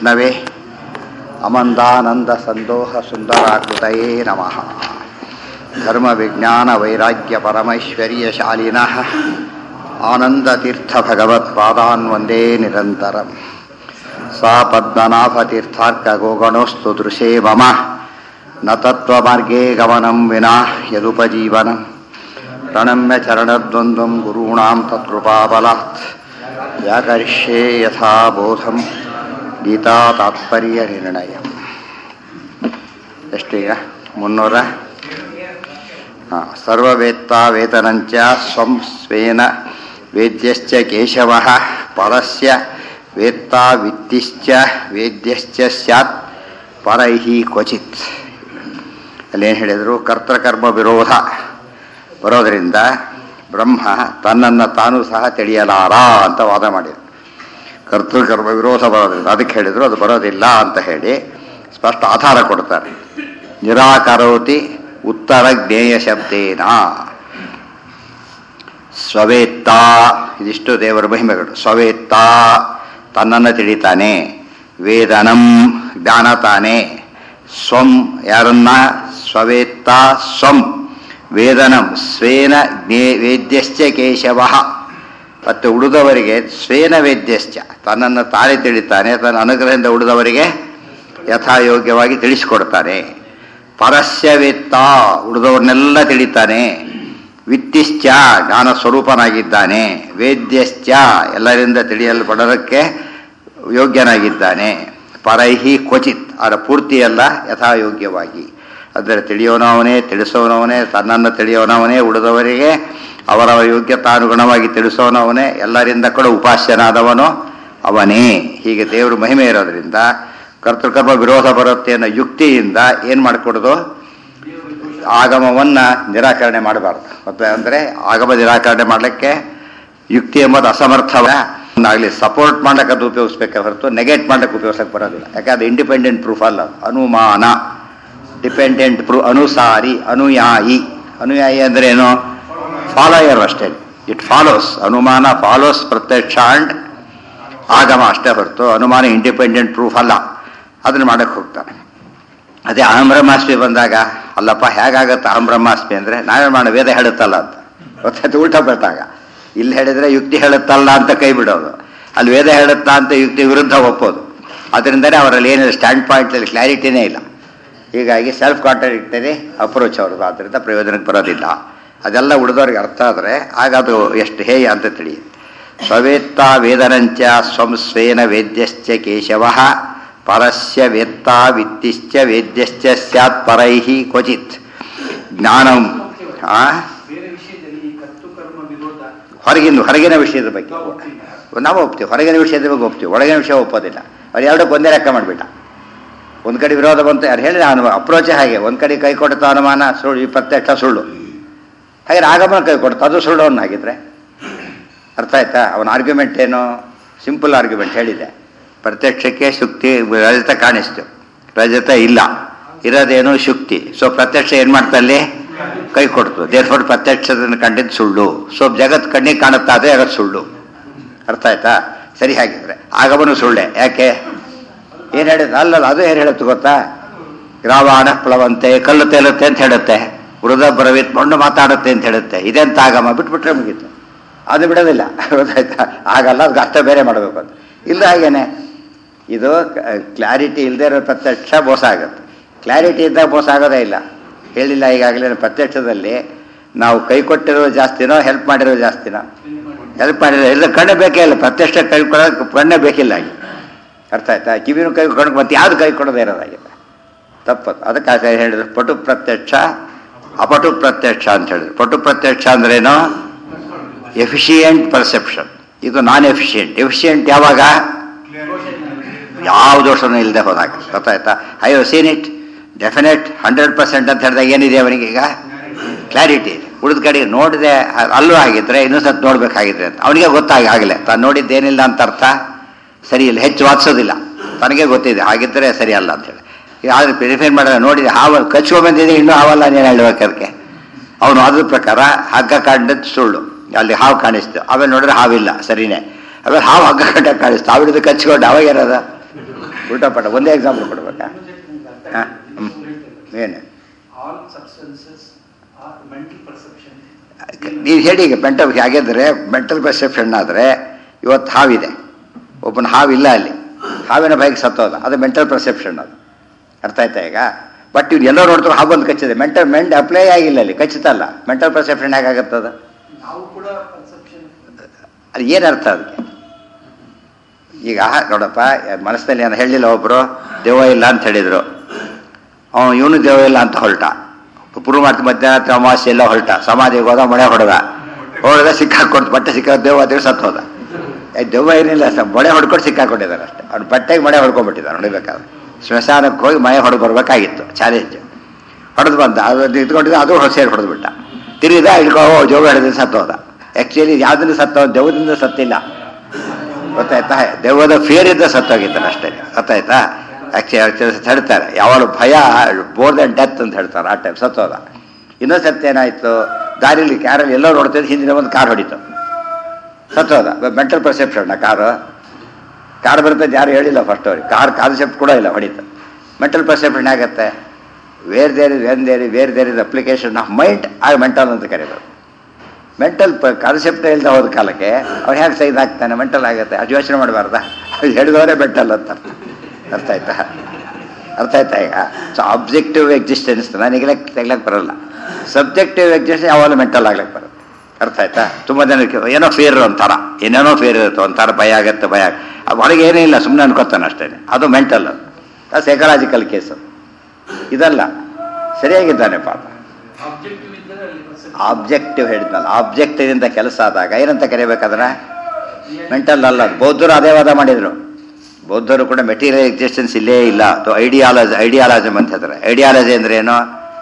ನವೇ ಅಮಂದಾನಂದ ಸಂದೋಹ ಸುಂದರಾಕೃತಯೇ ನಮಃ ಧರ್ಮ ವಿಜ್ಞಾನ ವೈರಾಗ್ಯ ಪರಮೈಶ್ವರ್ಯ ಶಾಲಿನಃ ಆನಂದತೀರ್ಥ ಭಗವತ್ಪಾದಾನ್ ವಂದೇ ನಿರಂತರಂ ಸಾ ಪದ್ಮನಾಭತೀರ್ಥಾರ್ಕ ಗೋಗಣೋಸ್ತು ದೃಶೇ ಮಮ ನ ತತ್ವಮಾರ್ಗೇ ಗಮನಂ ವಿನಾ ಯದುಪಜೀವನಂ ಪ್ರಣಮ್ಯ ಚರಣದ್ವಂದ್ವಂ ಗುರುಣಾಂ ತತ್ಕೃಪಾಬಲಾತ್ ವ್ಯಾಕರಿಷ್ಯೇ ಯಥಾ ಬೋಧಂ ಗೀತಾ ತಾತ್ಪರ್ಯ ನಿರ್ಣಯ ಎಷ್ಟೀಗ ಮುನ್ನೂರ ಹಾಂ ಸರ್ವವೇತ್ತ ವೇತನಂಚ ಸ್ವಂ ಸ್ವೇನ ವೇದ್ಯಶ್ಚ ಕೇಶವ ಪರಸ್ಯ ವೇತ್ತ ವಿತ್ತಿಶ್ಚ ವೇದ್ಯಶ್ಚ ಸ್ಯಾತ್ ಪರೈಃ ಕ್ವಚಿತ್ ಅಲ್ಲೇನು ಹೇಳಿದರು ಕರ್ತೃಕರ್ಮ ವಿರೋಧ ಬರೋದರಿಂದ ಬ್ರಹ್ಮ ತನ್ನನ್ನು ತಾನು ಸಹ ತಿಳಿಯಲಾರ ಅಂತ ವಾದ ಮಾಡಿದರು ಕರ್ತೃಕರ್ಮ ವಿರೋಧ ಬರೋದ್ರಿಂದ ಅದಕ್ಕೆ ಹೇಳಿದರು ಅದು ಬರೋದಿಲ್ಲ ಅಂತ ಹೇಳಿ ಸ್ಪಷ್ಟ ಆಧಾರ ಕೊಡ್ತಾರೆ ನಿರಾಕರೋತಿ ಉತ್ತರ ಜ್ಞೇಯ ಶಬ್ದೇನ ಸ್ವವೇತ್ತ ಇದಿಷ್ಟು ದೇವರ ಮಹಿಮೆಗಳು ಸ್ವವೇತ್ತ ತನ್ನನ್ನು ತಿಳಿತಾನೆ ವೇದನಂ ಜ್ಞಾನ ತಾನೆ ಸ್ವಂ ಯಾರನ್ನ ಸ್ವವೇತ್ತ ಸ್ವಂ ವೇದನಂ ಸ್ವೇನ ಜ್ಞೇ ವೇದ್ಯಶ್ಚ ಕೇಶವ ಮತ್ತು ಉಳಿದವರಿಗೆ ಸ್ವೇನ ವೇದ್ಯಶ್ಚ ತನ್ನನ್ನು ತಾನೇ ತಿಳಿತಾನೆ ತನ್ನ ಅನುಗ್ರಹದಿಂದ ಉಳಿದವರಿಗೆ ಯಥಾಯೋಗ್ಯವಾಗಿ ತಿಳಿಸಿಕೊಡ್ತಾನೆ ಪರಸ್ಯ ವೇತ್ತ ಉಳಿದವ್ರನ್ನೆಲ್ಲ ತಿಳಿತಾನೆ ವಿತ್ತಿಶ್ಚ ಜ್ಞಾನ ಸ್ವರೂಪನಾಗಿದ್ದಾನೆ ವೇದ್ಯಶ್ಚ ಎಲ್ಲರಿಂದ ತಿಳಿಯಲ್ಪಡೋದಕ್ಕೆ ಯೋಗ್ಯನಾಗಿದ್ದಾನೆ ಪರೈಹಿ ಕ್ವಚಿತ್ ಅದರ ಪೂರ್ತಿಯಲ್ಲ ಯಥಾಯೋಗ್ಯವಾಗಿ ಅದರ ತಿಳಿಯೋನವನೇ ತಿಳಿಸೋನವನೇ ತನ್ನನ್ನು ತಿಳಿಯೋನವನೇ ಉಳಿದವರಿಗೆ ಅವರವರ ಯೋಗ್ಯತಾನುಗುಣವಾಗಿ ತಿಳಿಸೋನವನೇ ಎಲ್ಲರಿಂದ ಕೂಡ ಉಪಾಸ್ಯನಾದವನು ಅವನೇ ಹೀಗೆ ದೇವರು ಮಹಿಮೆ ಇರೋದ್ರಿಂದ ಕರ್ತೃಕರ್ಮ ವಿರೋಧ ಬರುತ್ತೆ ಅನ್ನೋ ಯುಕ್ತಿಯಿಂದ ಏನು ಮಾಡಿಕೊಡೋದು ಆಗಮವನ್ನು ನಿರಾಕರಣೆ ಮಾಡಬಾರ್ದು ಮತ್ತೆ ಅಂದರೆ ಆಗಮ ನಿರಾಕರಣೆ ಮಾಡಲಿಕ್ಕೆ ಯುಕ್ತಿ ಎಂಬುದು ಅಸಮರ್ಥವಾಗಲಿ ಸಪೋರ್ಟ್ ಮಾಡ್ಲಿಕ್ಕೆ ಅದು ಉಪಯೋಗಿಸ್ಬೇಕೆ ಹೊರತು ನೆಗೆಟ್ ಮಾಡ್ಲಿಕ್ಕೆ ಉಪಯೋಗಿಸಕ್ಕೆ ಬರೋದಿಲ್ಲ ಯಾಕಂದ್ರೆ ಇಂಡಿಪೆಂಡೆಂಟ್ ಪ್ರೂಫ್ ಅಲ್ಲ ಅದು. ಅನುಮಾನ ಡಿಪೆಂಡೆಂಟ್ ಪ್ರೂಫ್ ಅನುಸಾರಿ ಅನುಯಾಯಿ ಅನುಯಾಯಿ ಅಂದ್ರೆ ಏನು ಫಾಲೋಯರ್ ಅಷ್ಟೇ ಇಟ್ ಫಾಲೋಸ್ ಅನುಮಾನ ಫಾಲೋಸ್ ಪ್ರತ್ಯಕ್ಷ ಅಂಡ್ ಆಗಮ ಅಷ್ಟೇ ಹೊರತು ಅನುಮಾನ ಇಂಡಿಪೆಂಡೆಂಟ್ ಪ್ರೂಫ್ ಅಲ್ಲ ಅದನ್ನು ಮಾಡಕ್ಕೆ ಹೋಗ್ತಾನೆ ಅದೇ ಅಹಂ ಬ್ರಹ್ಮಾಸ್ಮಿ ಬಂದಾಗ ಅಲ್ಲಪ್ಪ ಹೇಗಾಗತ್ತೆ ಅಹಂ ಬ್ರಹ್ಮಾಸ್ಮಿ ಅಂದರೆ ನಾವೇ ಮಾಡೋ ವೇದ ಹೇಳುತ್ತಲ್ಲ ಅಂತ ಗೊತ್ತಾಯ್ತು ಉಲ್ಟಾ ಬರ್ತಾಗ ಇಲ್ಲಿ ಹೇಳಿದ್ರೆ ಯುಕ್ತಿ ಹೇಳುತ್ತಲ್ಲ ಅಂತ ಕೈ ಬಿಡೋದು ಅಲ್ಲಿ ವೇದ ಹೇಳುತ್ತಾ ಅಂತ ಯುಕ್ತಿ ವಿರುದ್ಧ ಒಪ್ಪೋದು ಅದರಿಂದನೇ ಅವರಲ್ಲಿ ಏನಿಲ್ಲ ಸ್ಟ್ಯಾಂಡ್ ಪಾಯಿಂಟಲ್ಲಿ ಕ್ಲಾರಿಟಿನೇ ಇಲ್ಲ ಹೀಗಾಗಿ ಸೆಲ್ಫ್ ಕಾಂಟ್ರಾಡಿಕ್ಟರಿ ಅಪ್ರೋಚ್ ಅವ್ರದ್ದು ಆದ್ದರಿಂದ ಪ್ರಯೋಜನಕ್ಕೆ ಬರೋದಿಲ್ಲ ಅದೆಲ್ಲ ಉಳಿದವ್ರಿಗೆ ಅರ್ಥ ಆದರೆ ಆಗ ಅದು ಎಷ್ಟು ಹೇಯ ಅಂತ ತಿಳಿಯುತ್ತೆ ಸ್ವವೇತ್ತ ವೇದನಂಚ ಸ್ವಂ ಸ್ವೇನ ವೇದ್ಯಶ್ಚ ಕೇಶವ ಪರಸ್ಯ ವೇತ್ತ ವಿತ್ತಿಶ್ಚ ವೇದ್ಯಶ್ಚ ಸ್ಯಾತ್ ಪರೈಃ ಕ್ವಚಿತ್ ಜ್ಞಾನಂ ಆ ಬೇರೆ ವಿಷಯದಲ್ಲಿ ಈ ಕರ್ತೃಕರ್ಮ ವಿರೋಧ ಹೊರಗಿನ ಹೊರಗಿನ ವಿಷಯದ ಬಗ್ಗೆ ನಾವು ಒಪ್ತೀವಿ. ನಾವು ಒಪ್ತೀವಿ ಹೊರಗಿನ ವಿಷಯದ ಬಗ್ಗೆ ಒಪ್ತೀವಿ ಒಳಗಿನ ವಿಷಯ ಒಪ್ಪೋದಿಲ್ಲ ಅವ್ರು ಎರಡಕ್ಕೆ ಒಂದೇ ಲೆಕ್ಕ ಮಾಡಿಬಿಟ್ಟ ಒಂದು ಕಡೆ ವಿರೋಧ ಬಂತು ಯಾರು ಹೇಳಿ ಅನುಮ ಅಪ್ರೋಚ್ ಹಾಗೆ ಒಂದು ಕಡೆ ಕೈ ಕೊಡ್ತಾ ಅನುಮಾನ ಸುಳ್ಳು ಈ ಪ್ರತ್ಯಕ್ಷ ಸುಳ್ಳು ಹಾಗೆ ಆಗಮನ ಕೈ ಕೊಡ್ತಾ ಅದು ಸುಳ್ಳು ಅವನು ಹಾಗಿದ್ರೆ ಅರ್ಥ ಆಯ್ತಾ ಅವನ ಆರ್ಗ್ಯುಮೆಂಟ್ ಏನು ಸಿಂಪಲ್ ಆರ್ಗ್ಯುಮೆಂಟ್ ಹೇಳಿದೆ ಪ್ರತ್ಯಕ್ಷಕ್ಕೆ ಶುಕ್ತಿ ರಜತ ಕಾಣಿಸ್ತು ರಜತ ಇಲ್ಲ ಇರೋದೇನು ಶುಕ್ತಿ ಸೊ ಪ್ರತ್ಯಕ್ಷ ಏನು ಮಾಡ್ತಾ ಅಲ್ಲಿ ಕೈ ಕೊಡ್ತು ದೇರ್ಫೋರ್ ಪ್ರತ್ಯಕ್ಷದನ್ನು ಕಂಡಿದ್ದು ಸುಳ್ಳು ಸೊ ಜಗತ್ ಕಣ್ಣಿಗೆ ಕಾಣುತ್ತಾ ಅದೇ ಜಗತ್ ಸುಳ್ಳು ಅರ್ಥ ಆಯ್ತಾ ಸರಿ ಹಾಗಿದ್ರೆ ಆಗಮನು ಸುಳ್ಳೆ ಯಾಕೆ ಏನು ಹೇಳಿದ ಅಲ್ಲಲ್ಲ ಅದು ಏನು ಹೇಳುತ್ತೆ ಗೊತ್ತಾ ಗ್ರಾವಾಣ ಪ್ಲವಂತೆ ಕಲ್ಲು ತೇಲುತ್ತೆ ಅಂತ ಹೇಳುತ್ತೆ ವೃದ ಬರವಿತ್ ಮಣ್ಣು ಮಾತಾಡುತ್ತೆ ಅಂತ ಹೇಳುತ್ತೆ ಇದೆಂತ ಆಗಮ ಬಿಟ್ಬಿಟ್ರೆ ಮುಗೀತು ಅದು ಬಿಡೋದಿಲ್ಲ ಗೊತ್ತಾಯ್ತಾ ಆಗಲ್ಲ ಅದಕ್ಕೆ ಅರ್ಥ ಬೇರೆ ಮಾಡಬೇಕು ಅಂತ ಇಲ್ಲ ಹಾಗೇನೆ ಇದು ಕ್ಲಾರಿಟಿ ಇಲ್ಲದೆ ಇರೋ ಪ್ರತ್ಯಕ್ಷ ಮೋಸ ಆಗುತ್ತೆ ಕ್ಲಾರಿಟಿ ಇದ್ದಾಗ ಮೋಸ ಆಗೋದೇ ಇಲ್ಲ ಹೇಳಿಲ್ಲ ಈಗಾಗಲೇ ಪ್ರತ್ಯಕ್ಷದಲ್ಲಿ ನಾವು ಕೈ ಕೊಟ್ಟಿರೋ ಜಾಸ್ತಿನೋ ಹೆಲ್ಪ್ ಮಾಡಿರೋ ಜಾಸ್ತಿನೋ ಹೆಲ್ಪ್ ಮಾಡಿರೋ ಇಲ್ಲ ಕಣ್ಣು ಬೇಕೇ ಇಲ್ಲ ಪ್ರತ್ಯಕ್ಷ ಕೈ ಕೊಡೋಕೆ ಕಣ್ಣೇ ಬೇಕಿಲ್ಲ ಆಗಿ ಅರ್ಥ ಆಯ್ತಾ ಕಿವಿನೂ ಕೈ ಕೊಡೋಕೆ ಮತ್ತೆ ಯಾವುದು ಕೈ ಕೊಡೋದೇ ಇರೋದಾಗಿದೆ ತಪ್ಪದು ಅದಕ್ಕೆ ಆಚಾರ್ಯ ಹೇಳಿದ್ರು ಪಟು ಪ್ರತ್ಯಕ್ಷ ಅಪಟು ಪ್ರತ್ಯಕ್ಷ ಅಂತ ಹೇಳಿದ್ರು ಪಟು ಪ್ರತ್ಯಕ್ಷ ಅಂದ್ರೇನು ಎಫಿಷಿಯೆಂಟ್ ಪರ್ಸೆಪ್ಷನ್ ಇದು ನಾನ್ ಎಫಿಷಿಯೆಂಟ್ ಎಫಿಷಿಯೆಂಟ್ ಯಾವಾಗ ಯಾವ ದೋಷನೂ ಇಲ್ಲದೆ ಹೋದಾಗ ಗೊತ್ತಾಯ್ತಾ I have seen it definite hundred percent ಅಂತ ಹೇಳಿದಾಗ ಏನಿದೆ ಅವನಿಗೆ ಈಗ ಕ್ಲಾರಿಟಿ ಇದೆ ಉಳಿದ ಕಡೆಗೆ ನೋಡಿದೆ ಅಲ್ಲೂ ಆಗಿದ್ರೆ ಇನ್ನೊಂದು ಸತ್ ನೋಡ್ಬೇಕಾಗಿದ್ರೆ ಅಂತ ಅವನಿಗೆ ಗೊತ್ತಾಗಿ ಆಗಲೇ ತಾನು ನೋಡಿದ್ದೇನಿಲ್ಲ ಅಂತ ಅರ್ಥ ಸರಿ ಇಲ್ಲ ಹೆಚ್ಚು ವಾದಿಸೋದಿಲ್ಲ ತನಗೆ ಗೊತ್ತಿದೆ ಹಾಗಿದ್ದರೆ ಸರಿ ಅಲ್ಲ ಅಂತೇಳಿ ಆದರೆ ಪ್ರಿಫೇರ್ ಮಾಡಿದ್ರೆ ನೋಡಿದೆ ಹಾವಲ್ಲಿ ಕಚ್ಚುವ ಬಂದಿದೆ ಇನ್ನೂ ಹಾವಲ್ಲ ನೀನು ಹೇಳ್ಬೇಕು ಅದಕ್ಕೆ ಅವನು ಅದ್ರ ಪ್ರಕಾರ ಹಗ್ಗ ಕಂಡದ್ದು ಸುಳ್ಳು ಅಲ್ಲಿ ಹಾವು ಕಾಣಿಸ್ತು ಆಮೇಲೆ ನೋಡಿದ್ರೆ ಹಾವಿಲ್ಲ ಸರಿನೇ ಆಮೇಲೆ ಹಾವು ಹಗ್ಗ ಕಟ್ಟ ಕಾಣಿಸ್ತು ಹಾವಿಡಿದು ಕಚ್ಕೊಂಡು ಅವಾಗ ಏನದ ಉಲ್ಟಾ ಪಟ ಒಂದೇ ಎಕ್ಸಾಂಪಲ್ ಕೊಡ್ಬೇಕಾ ಹಾ, ಹ್ಮ್. ಏನು all substances are mental perception ನೀವು ಹೇಳಿ ಈಗ ಮೆಂಟಲ್ ಹಾಗಿದ್ರೆ ಮೆಂಟಲ್ ಪರ್ಸೆಪ್ಷನ್ ಆದರೆ ಇವತ್ತು ಹಾವಿದೆ ಒಬ್ಬನ ಹಾವಿಲ್ಲ ಅಲ್ಲಿ ಹಾವಿನ ಬೈಕ್ ಸತ್ತೋದ ಅದು ಮೆಂಟಲ್ ಪರ್ಸೆಪ್ಷನ್ ಅದು ಅರ್ಥ ಆಯ್ತಾ ಈಗ ಬಟ್ ಇವ್ರು ಎಲ್ಲೋ ನೋಡ್ತಾರೆ ಹಾವು ಒಂದು ಕಚ್ಚಿದೆ ಮೆಂಟಲ್ ಮೆಂಟ್ ಅಪ್ಲೈ ಆಗಿಲ್ಲ ಅಲ್ಲಿ ಖಚಿತಲ್ಲ ಮೆಂಟಲ್ ಪರ್ಸೆಪ್ಷನ್ ಹೇಗಾಗುತ್ತದ ನಾವು ಕೂಡ ಪರ್ಸೆಪ್ಷನ್ ಅದು ಏನು ಅರ್ಥ ಅದಕ್ಕೆ ಈಗ ನೋಡಪ್ಪ ಮನಸ್ಸಿನಲ್ಲಿ ಏನು ಹೇಳಿಲ್ಲ ಒಬ್ಬರು ದೆವ್ವ ಇಲ್ಲ ಅಂತ ಹೇಳಿದರು ಅವನು ಇವನು ದೆವ್ವ ಇಲ್ಲ ಅಂತ ಹೊರಟ ಪೂರ್ವ ಮಾಡ್ತಿ ಮಧ್ಯಾಹ್ನ ಅಮಾವಾಸ್ಯೆ ಎಲ್ಲ ಹೊರಟ ಸಮಾಧಿಗೆ ಹೋದ ಮಳೆ ಹೊಡೆದ ಹೊಡೆದ ಸಿಕ್ಕಾಕೊಡ್ತು ಬಟ್ಟೆ ಸಿಕ್ಕ ದೆವ್ವ ದೇವ್ ಸತ್ತು ಹೋದ ಏ, ದೆವ್ವ ಏನಿಲ್ಲ ಸ ಮಳೆ ಹೊಡ್ಕೊಂಡು ಸಿಕ್ಕಾಕೊಂಡಿದ್ದಾನೆ ಅಷ್ಟೇ ಅವ್ನು ಬಟ್ಟೆಗೆ ಮಳೆ ಹೊಡ್ಕೊಂಡ್ಬಿಟ್ಟಿದ್ದಾನೆ ಹೊಡಿಬೇಕಾದ್ರೆ ಸ್ಮಶಾನಕ್ಕೆ ಹೋಗಿ ಮಳೆ ಹೊಡೆದು ಬರಬೇಕಾಗಿತ್ತು ಚಾಲೆಂಜ್ ಹೊಡೆದು ಬಂದ ಅದು ಇದ್ಕೊಂಡಿದ್ದ ಅದು ಸೇರಿ ಹೊಡೆದ್ಬಿಟ್ಟ ತಿರುಗಿದ ಇಳ್ಕೋ ಜೋಗ ಹಿಡಿದ್ರೆ ಸತ್ತು ಹೋದ ಆ್ಯಕ್ಚುಲಿ ಯಾವುದನ್ನು ಸತ್ತ ದೆವ್ವದಿಂದ ಸತ್ತಿಲ್ಲ ಗೊತ್ತಾಯ್ತಾ ದೆವ್ವದ ಫೇರ್ ಇದ್ದ ಸತ್ತೋಗಿದ್ದಾನೆ ಅಷ್ಟೇ ಗೊತ್ತಾಯ್ತಾ ಆ್ಯಕ್ಚುಲಿ ಹೇಳ್ತಾರೆ ಯಾವಾಗಲೂ ಭಯ ಬೋರ್ ದನ್ ಡೆತ್ ಅಂತ ಹೇಳ್ತಾರೆ ಆ ಟೈಮ್ ಸತ್ತೋದ ಇನ್ನೊಂದು ಸತ್ಯ ಏನಾಯಿತು ದಾರಿಲಿ ಕ್ಯಾರಲ್ಲಿ ಎಲ್ಲೋ ನೋಡ್ತಿದ್ದು ಹಿಂದಿನ ಒಂದು ಕಾರ್ ಹೊಡಿತು ಸತ್ತೋದ ಮೆಂಟಲ್ ಪರ್ಸೆಪ್ಷನ್ ಕಾರು ಕಾರ್ ಬರುತ್ತೆ ಅಂತ ಯಾರು ಹೇಳಿಲ್ಲ ಫಸ್ಟ್ ಅವ್ರಿಗೆ ಕಾರ್ ಕಾನ್ಸೆಪ್ಟ್ ಕೂಡ ಇಲ್ಲ ಹೊಡಿತು ಮೆಂಟಲ್ ಪರ್ಸೆಪ್ಷನ್ ಆಗುತ್ತೆ where there is when there where there is application of mind ಆಗ ಮೆಂಟಲ್ ಅಂತ ಕರೀಬೋದು ಮೆಂಟಲ್ ಪ ಕಾನ್ಸೆಪ್ಟ್ ಇಲ್ಲದೆ ಹೋದ ಕಾಲಕ್ಕೆ ಅವ್ನು ಹೇಗೆ ಸೈಜ್ ಆಗ್ತಾನೆ ಮೆಂಟಲ್ ಆಗುತ್ತೆ ಅದು ಯೋಚನೆ ಮಾಡಬಾರ್ದ ಹೇಳಿದವರೇ ಮೆಂಟಲ್ ಅಂತ ಅರ್ಥ ಅರ್ಥ ಆಯ್ತಾ ಅರ್ಥ ಆಯ್ತಾ ಈಗ ಸೊ ಆಬ್ಜೆಕ್ಟಿವ್ ಎಕ್ಸಿಸ್ಟೆನ್ಸ್ ನನಗೆ ತೆಗ್ಲಕ್ಕೆ ಬರಲ್ಲ ಸಬ್ಜೆಕ್ಟಿವ್ ಎಕ್ಸಿಸ್ಟೆನ್ಸ್ ಯಾವಾಗಲೂ ಮೆಂಟಲ್ ಆಗ್ಲಿಕ್ಕೆ ಬರುತ್ತೆ ಅರ್ಥ ಆಯ್ತಾ ತುಂಬ ಜನಕ್ಕೆ ಏನೋ ಫೇರ್ ಒಂಥರ ಏನೇನೋ ಫೇರ್ ಇರುತ್ತೆ ಒಂಥರ ಭಯ ಆಗುತ್ತೆ ಭಯ ಆಗ- ಅದು ಒಳಗೆ ಏನೂ ಇಲ್ಲ ಸುಮ್ಮನೆ ಅನ್ಕೋತಾನೆ ಅಷ್ಟೇ ಅದು ಮೆಂಟಲ್ ಅದು ಅದು ಸೈಕಲಾಜಿಕಲ್ ಕೇಸು ಇದಲ್ಲ ಸರಿಯಾಗಿದ್ದಾನೆ ಪಾಪ ಆಬ್ಜೆಕ್ಟಿವ್ ಇದ್ದರೆ ಅಲ್ಲಿ perception. ಆಬ್ಜೆಕ್ಟಿವ್ ಹೇಳಿದ್ನಲ್ಲ ಆಬ್ಜೆಕ್ಟಿವಿಂದ ಕೆಲಸ ಆದಾಗ ಏನಂತ ಕರಿಬೇಕಾದ್ರೆ ಮೆಂಟಲ್ ಅಲ್ಲ ಅದು. ಬೌದ್ಧರು ಅದೇ ವಾದ ಮಾಡಿದರು ಬೌದ್ಧರು ಕೂಡ ಮೆಟೀರಿಯಲ್ ಎಕ್ಸಿಸ್ಟೆನ್ಸ್ ಇಲ್ಲೇ ಇಲ್ಲ ಅಥವಾ ಐಡಿಯಾಲಜಿ ಐಡಿಯಾಲಜಮ್ ಅಂತ ಹೇಳ್ತಾರೆ ಐಡಿಯಾಲಜಿ ಅಂದ್ರೆ ಏನು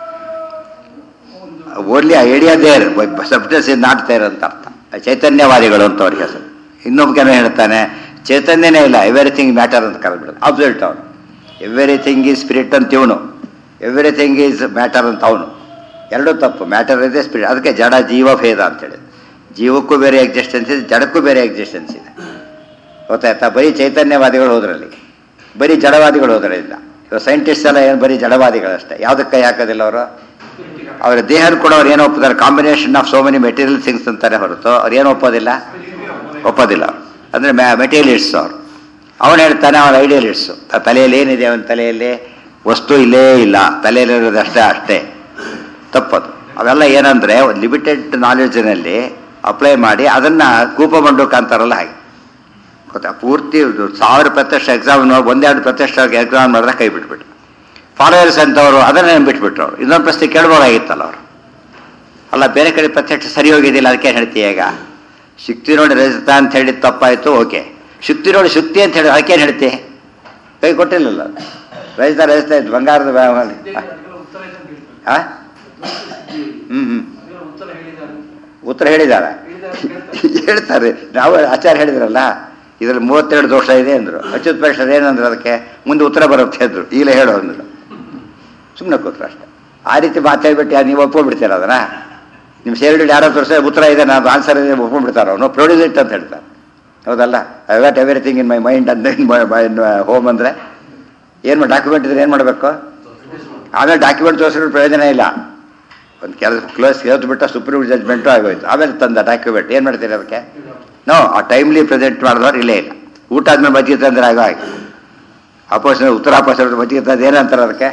only idea there subjects is not there ಅಂತ ಅರ್ಥ ಚೈತನ್ಯವಾದಿಗಳು ಅಂತ ಅವ್ರಿಗೆ ಹೆಸರು ಇನ್ನೊಬ್ಬ ಕೆಲವು ಹೇಳ್ತಾನೆ ಚೈತನ್ಯನೇ ಇಲ್ಲ ಎವ್ರಿಥಿಂಗ್ ಮ್ಯಾಟರ್ ಅಂತ ಕರೆದ್ಬಿಡೋದು ಅಬ್ಸಲ್ಟ್ ಅವನು ಎವ್ರಿಥಿಂಗ್ ಈಸ್ ಸ್ಪಿರಿಟ್ ಅಂತ ಇವನು ಎವ್ರಿಥಿಂಗ್ ಈಸ್ ಮ್ಯಾಟರ್ ಅಂತ ಅವನು ಎರಡೂ ತಪ್ಪು ಮ್ಯಾಟರ್ ಇದೆ ಸ್ಪಿರಿಟ್ ಅದಕ್ಕೆ ಜಡ ಜೀವ ಭೇದ ಅಂತೇಳಿ ಜೀವಕ್ಕೂ ಬೇರೆ ಎಕ್ಸಿಸ್ಟೆನ್ಸ್ ಇದೆ ಜಡಕ್ಕೂ ಬೇರೆ ಎಕ್ಸಿಸ್ಟೆನ್ಸ್ ಇದೆ ಗೊತ್ತಾಯ್ತಾ ಬರೀ ಚೈತನ್ಯವಾದಿಗಳು ಹೋದ್ರಲ್ಲಿ ಬರೀ ಜಡವಾದಿಗಳು ಹೋದ್ರಲ್ಲಿಲ್ಲ ಇವಾಗ ಸೈಂಟಿಸ್ಟ್ ಎಲ್ಲ ಏನು ಬರೀ ಜಡವಾದಿಗಳಷ್ಟೇ ಯಾವುದಕ್ಕೆ ಕೈ ಹಾಕೋದಿಲ್ಲ ಅವರು ಅವರ ದೇಹ ಕೂಡ ಅವ್ರು ಏನು ಒಪ್ಪಿದ್ದಾರೆ combination of so many material things ಅಂತಾರೆ ಹೊರತು ಅವ್ರು ಏನು ಒಪ್ಪೋದಿಲ್ಲ ಒಪ್ಪೋದಿಲ್ಲ ಅವ್ರು ಅಂದರೆ ಮ್ಯಾ ಮೆಟೀರಿಯಲಿಸ್ಟು ಅವರು ಅವನು ಹೇಳ್ತಾನೆ ಅವನ ಐಡಿಯಲಿಸ್ಟು ತಲೆಯಲ್ಲಿ ಏನಿದೆ ಅವನ ತಲೆಯಲ್ಲಿ ವಸ್ತು ಇಲ್ಲೇ ಇಲ್ಲ ತಲೆಯಲ್ಲಿರೋದು ಅಷ್ಟೇ ಅಷ್ಟೇ ತಪ್ಪದು ಅವೆಲ್ಲ ಏನಂದರೆ ಒಂದು ಲಿಮಿಟೆಡ್ ನಾಲೆಡ್ಜಿನಲ್ಲಿ ಅಪ್ಲೈ ಮಾಡಿ ಅದನ್ನು ಕೂಪಮಂಡುಕ ಅಂತಾರಲ್ಲ ಹಾಗೆ ಗೊತ್ತಾ ಪೂರ್ತಿ ಇದು ಸಾವಿರ ಪ್ರತಿಷ್ಠ ಎಕ್ಸಾಮ್ ಒಂದೆರಡು ಪ್ರತಿಷ್ಠ ಎಕ್ಸಾಮ್ ಮಾಡಿದ್ರೆ ಕೈ ಬಿಟ್ಬಿಟ್ರು ಫಾಲೋವರ್ಸ್ ಅಂತವರು ಅದನ್ನೇ ಬಿಟ್ಬಿಟ್ರು ಅವರು ಇನ್ನೊಂದು ಪ್ರಶ್ನೆ ಕೇಳ್ಬೋದಾಗಿತ್ತಲ್ಲ ಅವರು ಅಲ್ಲ ಬೇರೆ ಕಡೆ ಪ್ರತ್ಯಕ್ಷ ಸರಿ ಹೋಗಿದ್ದಿಲ್ಲ ಅದಕ್ಕೆ ಹೇಳ್ತೀಯ ಈಗ ಶಕ್ತಿ ನೋಡಿ ರಜತ ಅಂತ ಹೇಳಿದ ತಪ್ಪಾಯಿತು ಓಕೆ ಶಕ್ತಿ ನೋಡಿ ಶಕ್ತಿ ಅಂತ ಹೇಳಿ ಅದಕ್ಕೇನು ಹೇಳ್ತಿ ಕೈ ಕೊಟ್ಟಿಲ್ಲಲ್ಲ ರಜತ ರಜತ ಇತ್ತು ಬಂಗಾರದ ವ್ಯಾ- ಅದಕ್ಕೆಲ್ಲ ಉತ್ತರ ಇದೆ ಅಂತ ಹೇಳ್ತಾರೆ. ಆ? ಹ್ಮ್ ಹ್ಮ್ ಅದಕ್ಕೆಲ್ಲ ಉತ್ತರ ಹೇಳಿದ್ದಾರೆ ಉತ್ತರ ಹೇಳಿದಾರ ಹೇಳಿದ್ದಾರೆ ಹೇಳ್ತಾರೆ ನಾವು ಆಚಾರ್ಯ ಹೇಳಿದ್ರಲ್ಲ ಇದ್ರಲ್ಲಿ ಮೂವತ್ತೆರಡು ದೋಷ ಇದೆ ಅಂದ್ರು ಅಚ್ಯುತ್ ಪರೀಕ್ಷೆ ಏನಂದ್ರು ಅದಕ್ಕೆ ಮುಂದೆ ಉತ್ತರ ಬರುತ್ತೆ ಅಂದ್ರು ಈಗಲೇ ಹೇಳು ಅಂದ್ರು ಸುಮ್ಮನೆ ಕೂತ್ರು ಅಷ್ಟೇ ಆ ರೀತಿ ಮಾತಾಡ್ಬಿಟ್ಟು ಯಾರು ನೀವು ಒಪ್ಕೊಂಡ್ಬಿಡ್ತೀರ ಅದನ್ನ ನಿಮ್ಮ ಸೇರಿಡ್ ಯಾರೋ ತೋರಿಸ ಉತ್ತರ ಇದೆ ನಾನು ಆನ್ಸರ್ ಇದೆ ಒಪ್ಕೊಂಡ್ಬಿಡ್ತಾರೆ ಅವನು ಪ್ರೊಡ್ಯೂಸ್ ಇಟ್ ಅಂತ ಹೇಳ್ತಾರೆ ಹೌದಲ್ಲ I what everything in my mind ಅಂತ ಇನ್ ಹೋಮ್ ಅಂದರೆ ಏನು ಡಾಕ್ಯುಮೆಂಟ್ ಇದ್ರೆ ಏನು ಮಾಡಬೇಕು ಆಮೇಲೆ ಡಾಕ್ಯುಮೆಂಟ್ ತೋರಿಸಿದ್ರೆ ಪ್ರಯೋಜನ ಇಲ್ಲ ಒಂದು ಕೆಲಸ ಕ್ಲೋಸ್ ಬಿಟ್ಟ ಸುಪ್ರೀಂ ಜಜ್ಮೆಂಟು ಆಗೋಯ್ತು ಆಮೇಲೆ ತಂದ ಡಾಕ್ಯುಮೆಂಟ್ ಏನು ಮಾಡ್ತೀರಿ ಅದಕ್ಕೆ ನೋ ಆ ಟೈಮ್ಲಿ ಪ್ರೆಸೆಂಟ್ ಮಾಡಿದವ್ರು ಇಲ್ಲೇ ಇಲ್ಲ ಊಟ ಆದ್ಮೇಲೆ ಮಜ್ಜಿಗೆ ತಂದ್ರೆ ಆಗೋ ಹಾಗೆ ಅಪೋಸಿಟ್ ಉತ್ತರ ಅಪೋಸಿಟ್ ಮಜ್ಜಿಗೆ ತಂದು ಏನಂತಾರೆ ಅದಕ್ಕೆ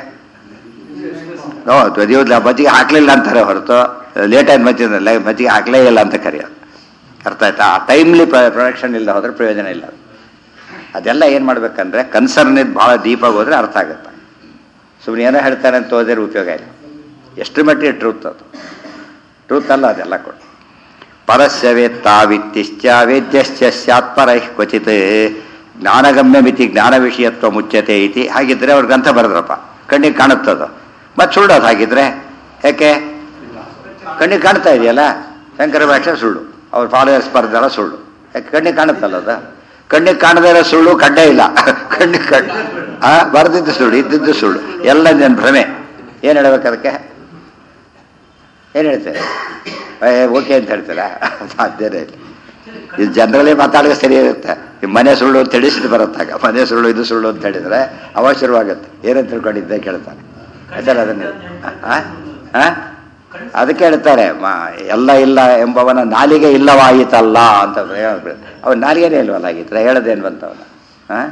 ನೋ ದ್ವದಿಯೋದ್ಲ ಮಜ್ಜಿಗೆ ಹಾಕ್ಲಿಲ್ಲ ಅಂತಾರೆ ಹೊರತು ಲೇಟ್ ಆಗಿ ಮಜ್ಜಿಗೆ ಮಜ್ಜಿಗೆ ಹಾಕ್ಲೇ ಇಲ್ಲ ಅಂತ ಕರೆಯೋದು ಅರ್ಥ ಆಯ್ತಾ ಆ ಟೈಮ್ಲಿ ಪ್ರೊಡಕ್ಷನ್ ಇಲ್ಲದೆ ಹೋದ್ರೆ ಪ್ರಯೋಜನ ಇಲ್ಲ ಅದೆಲ್ಲ ಏನು ಮಾಡ್ಬೇಕಂದ್ರೆ ಕನ್ಸರ್ನ್ ಇದು ಭಾಳ ಡೀಪಾಗಿ ಹೋದ್ರೆ ಅರ್ಥ ಆಗುತ್ತೆ ಸುಮ್ಮನೆ ಏನೋ ಹೇಳ್ತಾರೆ ಅಂತ ಹೋದ್ರೆ ಉಪಯೋಗ ಇಲ್ಲ ಎಷ್ಟು ಮಟ್ಟಿಗೆ ಟ್ರೂತ್ ಅದು ಟ್ರೂತ್ ಅಲ್ಲ ಅದೆಲ್ಲ ಕೊಟ್ಟು ಪರಸ್ಯ ವೇತ್ತಾವಿತ್ತಿಶ್ಚ ವೇದ್ಯಶ್ಚ ಸ್ಯಾತ್ಪರೈಃ ಕ್ವಚಿತ್ ಜ್ಞಾನಗಮ್ಯ ಮಿತಿ ಜ್ಞಾನ ವಿಷಯತ್ವ ಮುಚ್ಚತೆ ಇತಿ ಹಾಗಿದ್ರೆ ಅವ್ರ ಗ್ರಂಥ ಬರೆದ್ರಪ್ಪ ಕಣ್ಣಿಗೆ ಕಾಣುತ್ತದು ಮತ್ತೆ ಸುಳ್ಳೋದು ಹಾಗಿದ್ರೆ ಯಾಕೆ ಕಣ್ಣಿಗೆ ಕಾಣ್ತಾ ಇದೆಯಲ್ಲ ಶಂಕರ ಭಾಷೆ ಸುಳ್ಳು ಅವ್ರ ಫಾಲೋವರ್ಸ್ ಬರೆದಾರ ಸುಳ್ಳು ಯಾಕೆ ಕಣ್ಣಿಗೆ ಕಾಣುತ್ತಲ್ಲ ಅದು ಕಣ್ಣಿಗೆ ಕಾಣದೇ ಇರೋ ಸುಳ್ಳು ಕಡ್ಡೆ ಇಲ್ಲ ಕಣ್ಣಿಗೆ ಕಡ್ ಆ ಬರೆದಿದ್ದು ಸುಳ್ಳು ಇದ್ದಿದ್ದು ಸುಳ್ಳು ಎಲ್ಲ ನನ್ನ ಭ್ರಮೆ ಏನು ಹೇಳ್ಬೇಕು ಅದಕ್ಕೆ ಏನು ಹೇಳ್ತಾರೆ ಏ ಓಕೆ ಅಂತ ಹೇಳ್ತೀರಾ ಸಾಧ್ಯನೇ ಇಲ್ಲ ಇದು ಜನರಲ್ಲೇ ಮಾತಾಡಿದ್ರೆ ಸರಿ ಇರುತ್ತೆ ಈ ಮನೆ ಸುಳ್ಳು ಅಂತ ತಿಳಿಸಿದ್ದು ಬರುತ್ತಾಗ ಮನೆ ಸುಳ್ಳು ಇದು ಸುಳ್ಳು ಅಂತ ಹೇಳಿದ್ರೆ ಅವಾಗ ಶುರುವಾಗುತ್ತೆ ಏನಂತ ತಿಳ್ಕೊಂಡಿದ್ದೆ ಕೇಳ್ತಾನೆ ಆಯ್ತಲ್ಲ ಅದನ್ನ ಆ? ಆ? ಅದಕ್ಕೆ ಹೇಳ್ತಾರೆ ಮ ಎಲ್ಲ ಇಲ್ಲ ಎಂಬವನ ನಾಲಿಗೆ ಇಲ್ಲವಾಯಿತಲ್ಲ ಅಂತ ಹೇಳ್ಬಿಡು. ಅವನ ನಾಲಿಗೆನೇ ಇಲ್ವಲ್ಲ ಆಗಿದ್ರೆ ಹೇಳದೇನು ಬಂತವನ ಹಾಂ